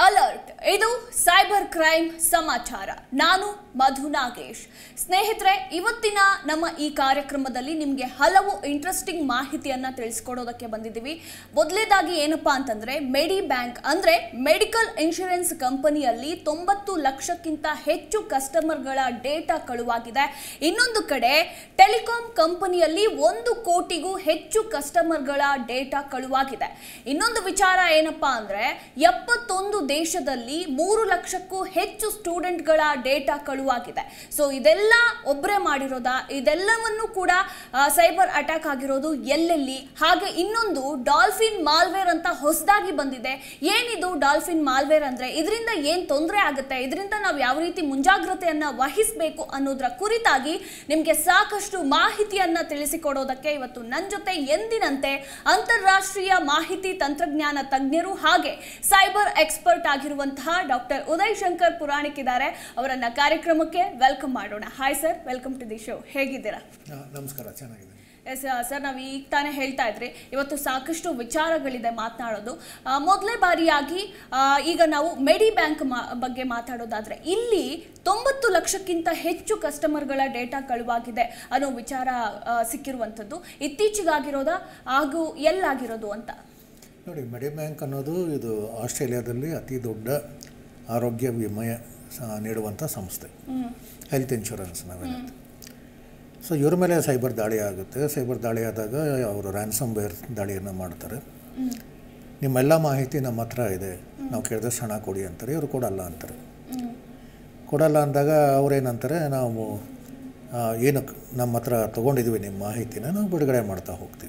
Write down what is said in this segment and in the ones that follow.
Alert ಇದು cyber crime ಸಮಾಚಾರ ನಾನು ಮಧು ನಾಗೇಶ್ ಸ್ನೇಹಿತರೆ ಇವತ್ತಿನ ನಮ್ಮ ಈ ಕಾರ್ಯಕ್ರಮದಲ್ಲಿ ನಿಮಗೆ ಹಲವು ಇಂಟ್ರೆಸ್ಟಿಂಗ್ ಮಾಹಿತಿಯನ್ನ ತಿಳಿಸ್ಕೊಡೋದಕ್ಕೆ ಬಂದಿದ್ದೀವಿ ಮೊದಲೇದಾಗಿ ಏನಪ್ಪಾ ಅಂತಂದ್ರೆ ಮೆಡಿ ಬ್ಯಾಂಕ್ ಅಂದ್ರೆ ಮೆಡಿಕಲ್ ಇನ್ಶೂರೆನ್ಸ್ ಕಂಪನಿಯಲ್ಲಿ ತೊಂಬತ್ತು ಲಕ್ಷಕ್ಕಿಂತ ಹೆಚ್ಚು ಕಸ್ಟಮರ್ಗಳ ಡೇಟಾ ಕಳುವಾಗಿದೆ ಇನ್ನೊಂದು ಕಡೆ ಟೆಲಿಕಾಂ ಕಂಪನಿಯಲ್ಲಿ ಒಂದು ಕೋಟಿಗೂ ಹೆಚ್ಚು ಕಸ್ಟಮರ್ಗಳ ಡೇಟಾ ಕಳುವಾಗಿದೆ ಇನ್ನೊಂದು ವಿಚಾರ ಏನಪ್ಪಾ ಅಂದ್ರೆ ಎಪ್ಪತ್ತೊಂದು ದೇಶದಲ್ಲಿ ಮೂರು ಲಕ್ಷಕ್ಕೂ ಹೆಚ್ಚು ಸ್ಟೂಡೆಂಟ್ಗಳ ಡೇಟಾ ಕಳುವಾಗಿದೆ ಸೊ ಇದೆಲ್ಲ ಒಬ್ಬರೇ ಮಾಡಿರೋದಾ ಇದೆಲ್ಲವನ್ನು ಕೂಡ ಸೈಬರ್ ಅಟ್ಯಾಕ್ ಆಗಿರೋದು ಎಲ್ಲೆಲ್ಲಿ ಹಾಗೆ ಇನ್ನೊಂದು ಡಾಲ್ಫಿನ್ ಮಾಲ್ವೇರ್ ಅಂತ ಹೊಸದಾಗಿ ಬಂದಿದೆ ಏನಿದು ಡಾಲ್ಫಿನ್ ಮಾಲ್ವೇರ್ ಅಂದ್ರೆ ಇದರಿಂದ ಏನ್ ತೊಂದರೆ ಆಗುತ್ತೆ ಇದರಿಂದ ನಾವು ಯಾವ ರೀತಿ ಮುಂಜಾಗ್ರತೆಯನ್ನ ವಹಿಸಬೇಕು ಅನ್ನೋದ್ರ ಕುರಿತಾಗಿ ನಿಮಗೆ ಸಾಕಷ್ಟು ಮಾಹಿತಿಯನ್ನ ತಿಳಿಸಿಕೊಡೋದಕ್ಕೆ ಇವತ್ತು ನನ್ನ ಜೊತೆ ಎಂದಿನಂತೆ ಅಂತಾರಾಷ್ಟ್ರೀಯ ಮಾಹಿತಿ ತಂತ್ರಜ್ಞಾನ ತಜ್ಞರು ಹಾಗೆ ಸೈಬರ್ ಎಕ್ಸ್ಪರ್ಟ್ ಆಗಿರುವಂತಹ ಡಾಕ್ಟರ್ ಉದಯ್ ಶಂಕರ್ ಪುರಾಣಿಕ್ ಇದ್ದಾರೆ ಅವರನ್ನ ಕಾರ್ಯಕ್ರಮಕ್ಕೆ ವೆಲ್ಕಮ್ ಮಾಡೋಣ hi sir welcome to the show ಹೇಗಿದ್ದೀರಾ ಆ, ನಮಸ್ಕಾರ ಚೆನ್ನಾಗಿದೆ ಎಸ್ ಸರ್ ನಾವು ಈಗ ತಾನೇ ಹೇಳ್ತಾ ಇದ್ರಿ ಇವತ್ತು ಸಾಕಷ್ಟು ವಿಚಾರಗಳಿದೆ ಮಾತನಾಡೋದು ಆ, ಮೊದಲೇ ಬಾರಿಯಾಗಿ ಆ, ಈಗ ನಾವು ಮೆಡಿ ಬ್ಯಾಂಕ್ ಮಾ- ಬಗ್ಗೆ ಮಾತಾಡೋದಾದ್ರೆ ಇಲ್ಲಿ ತೊಂಬತ್ತು ಲಕ್ಷಕ್ಕಿಂತ ಹೆಚ್ಚು ಕಸ್ಟಮರ್ಗಳ ಡೇಟಾ ಕಳುವಾಗಿದೆ ಅನ್ನೋ ವಿಚಾರ ಆ, ಸಿಕ್ಕಿರುವಂಥದ್ದು ಇತ್ತೀಚೆಗಾಗಿರೋದ ಹಾಗೂ ಎಲ್ಲಾಗಿರೋದು ಅಂತ ನೋಡಿ ಮೆಡಿ ಬ್ಯಾಂಕ್ ಅನ್ನೋದು ಇದು ಆಸ್ಟ್ರೇಲಿಯಾದಲ್ಲಿ ಅತಿ ದೊಡ್ಡ ಆರೋಗ್ಯ ವಿಮೆ ಸ- ನೀಡುವಂಥ ಸಂಸ್ಥೆ ಹೆಲ್ತ್ ಇನ್ಶೂರೆನ್ಸ್ ನಾವೇನು ಸೊ ಇವ್ರ ಮೇಲೆ ಸೈಬರ್ ದಾಳಿ ಆಗುತ್ತೆ ಸೈಬರ್ ದಾಳಿ ಆದಾಗ ಅವರು ರ್ಯಾನ್ಸಮ್ ವೇರ್ ದಾಳಿಯನ್ನು ಮಾಡ್ತಾರೆ ನಿಮ್ಮೆಲ್ಲ ಮಾಹಿತಿ ನಮ್ಮ ಹತ್ರ ಇದೆ ನಾವು ಕೇಳಿದಷ್ಟು ಹಣ ಕೊಡಿ ಅಂತಾರೆ ಇವರು ಕೊಡಲ್ಲ ಅಂತಾರೆ ಕೊಡಲ್ಲ ಅಂದಾಗ ಅವ್ರೇನಂತಾರೆ ನಾವು ಆ, ಏನಕ್ಕೆ ನಮ್ಮ ಹತ್ರ ತೊಗೊಂಡಿದ್ವಿ ನಿಮ್ಮ ಮಾಹಿತಿನ ನಾವು ಬಿಡುಗಡೆ ಮಾಡ್ತಾ ಹೋಗ್ತೀವಿ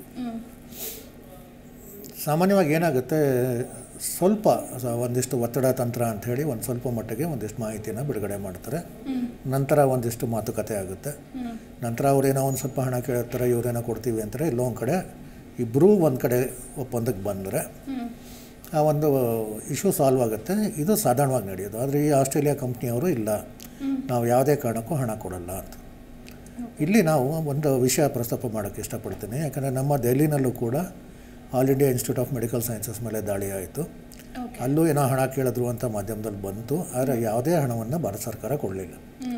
ಸಾಮಾನ್ಯವಾಗಿ ಏನಾಗುತ್ತೆ ಸ್ವಲ್ಪ ಸ- ಒಂದಿಷ್ಟು ಒತ್ತಡ ತಂತ್ರ ಅಂಥೇಳಿ ಒಂದು ಸ್ವಲ್ಪ ಮಟ್ಟಿಗೆ ಒಂದಿಷ್ಟು ಮಾಹಿತಿನ ಬಿಡುಗಡೆ ಮಾಡ್ತಾರೆ ನಂತರ ಒಂದಿಷ್ಟು ಮಾತುಕತೆ ಆಗುತ್ತೆ ನಂತರ ಅವರೇನೋ ಒಂದು ಸ್ವಲ್ಪ ಹಣ ಕೇಳ್ತಾರೆ ಇವರೇನೋ ಕೊಡ್ತೀವಿ ಅಂತಾರೆ ಎಲ್ಲೋ ಒಂದು ಕಡೆ ಇಬ್ಬರೂ ಒಂದು ಕಡೆ ಒಪ್ಪಂದಕ್ಕೆ ಬಂದರೆ ಆ ಒಂದು ಇಶ್ಯೂ ಸಾಲ್ವ್ ಆಗುತ್ತೆ ಇದು ಸಾಧಾರಣವಾಗಿ ನಡೆಯೋದು ಆದರೆ ಈ ಆಸ್ಟ್ರೇಲಿಯಾ ಕಂಪ್ನಿಯವರು ಇಲ್ಲ ನಾವು ಯಾವುದೇ ಕಾರಣಕ್ಕೂ ಹಣ ಕೊಡಲ್ಲ ಅಂತ ಇಲ್ಲಿ ನಾವು ಒಂದು ವಿಷಯ ಪ್ರಸ್ತಾಪ ಮಾಡೋಕ್ಕೆ ಇಷ್ಟಪಡ್ತೀನಿ ಯಾಕಂದರೆ ನಮ್ಮ ದೆಹಲಿನಲ್ಲೂ ಕೂಡ All India Institute of Medical Sciences ಮೇಲೆ ದಾಳಿ ಆಯಿತು ಓಕೆ ಅಲ್ಲೂ ಏನೋ ಹಣ ಕೇಳಿದ್ರು ಅಂತ ಮಾಧ್ಯಮದಲ್ಲಿ ಬಂತು ಆದರೆ ಯಾವುದೇ ಹಣವನ್ನು ಭಾರತ ಸರ್ಕಾರ ಕೊಡಲಿಲ್ಲ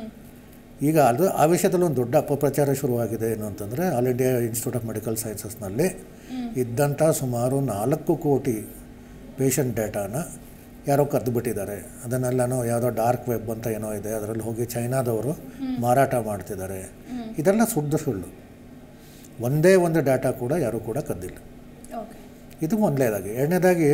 ಈಗ ಅದು ಆ ವಿಷಯದಲ್ಲಿ ಒಂದು ದೊಡ್ಡ ಅಪಪ್ರಚಾರ ಶುರುವಾಗಿದೆ ಏನು ಅಂತಂದರೆ All India Institute of Medical ಸೈನ್ಸಸ್ನಲ್ಲಿ ಇದ್ದಂಥ ಸುಮಾರು ನಾಲ್ಕು ಕೋಟಿ ಪೇಷಂಟ್ ಡೇಟಾನ ಯಾರೋ ಕದ್ದು ಬಿಟ್ಟಿದ್ದಾರೆ ಅದನ್ನೆಲ್ಲನೂ ಯಾವುದೋ ಡಾರ್ಕ್ ವೆಬ್ ಅಂತ ಏನೋ ಇದೆ ಅದರಲ್ಲಿ ಹೋಗಿ ಚೈನಾದವರು ಮಾರಾಟ ಮಾಡ್ತಿದ್ದಾರೆ ಇದೆಲ್ಲ ಸುದ್ದ ಸುಳ್ಳು ಒಂದೇ ಒಂದು ಡಾಟಾ ಕೂಡ ಯಾರೂ ಕೂಡ ಕದ್ದಿಲ್ಲ ಓಕೆ ಇದು ಮೊದಲನೇದಾಗಿ ಎರಡನೇದಾಗಿ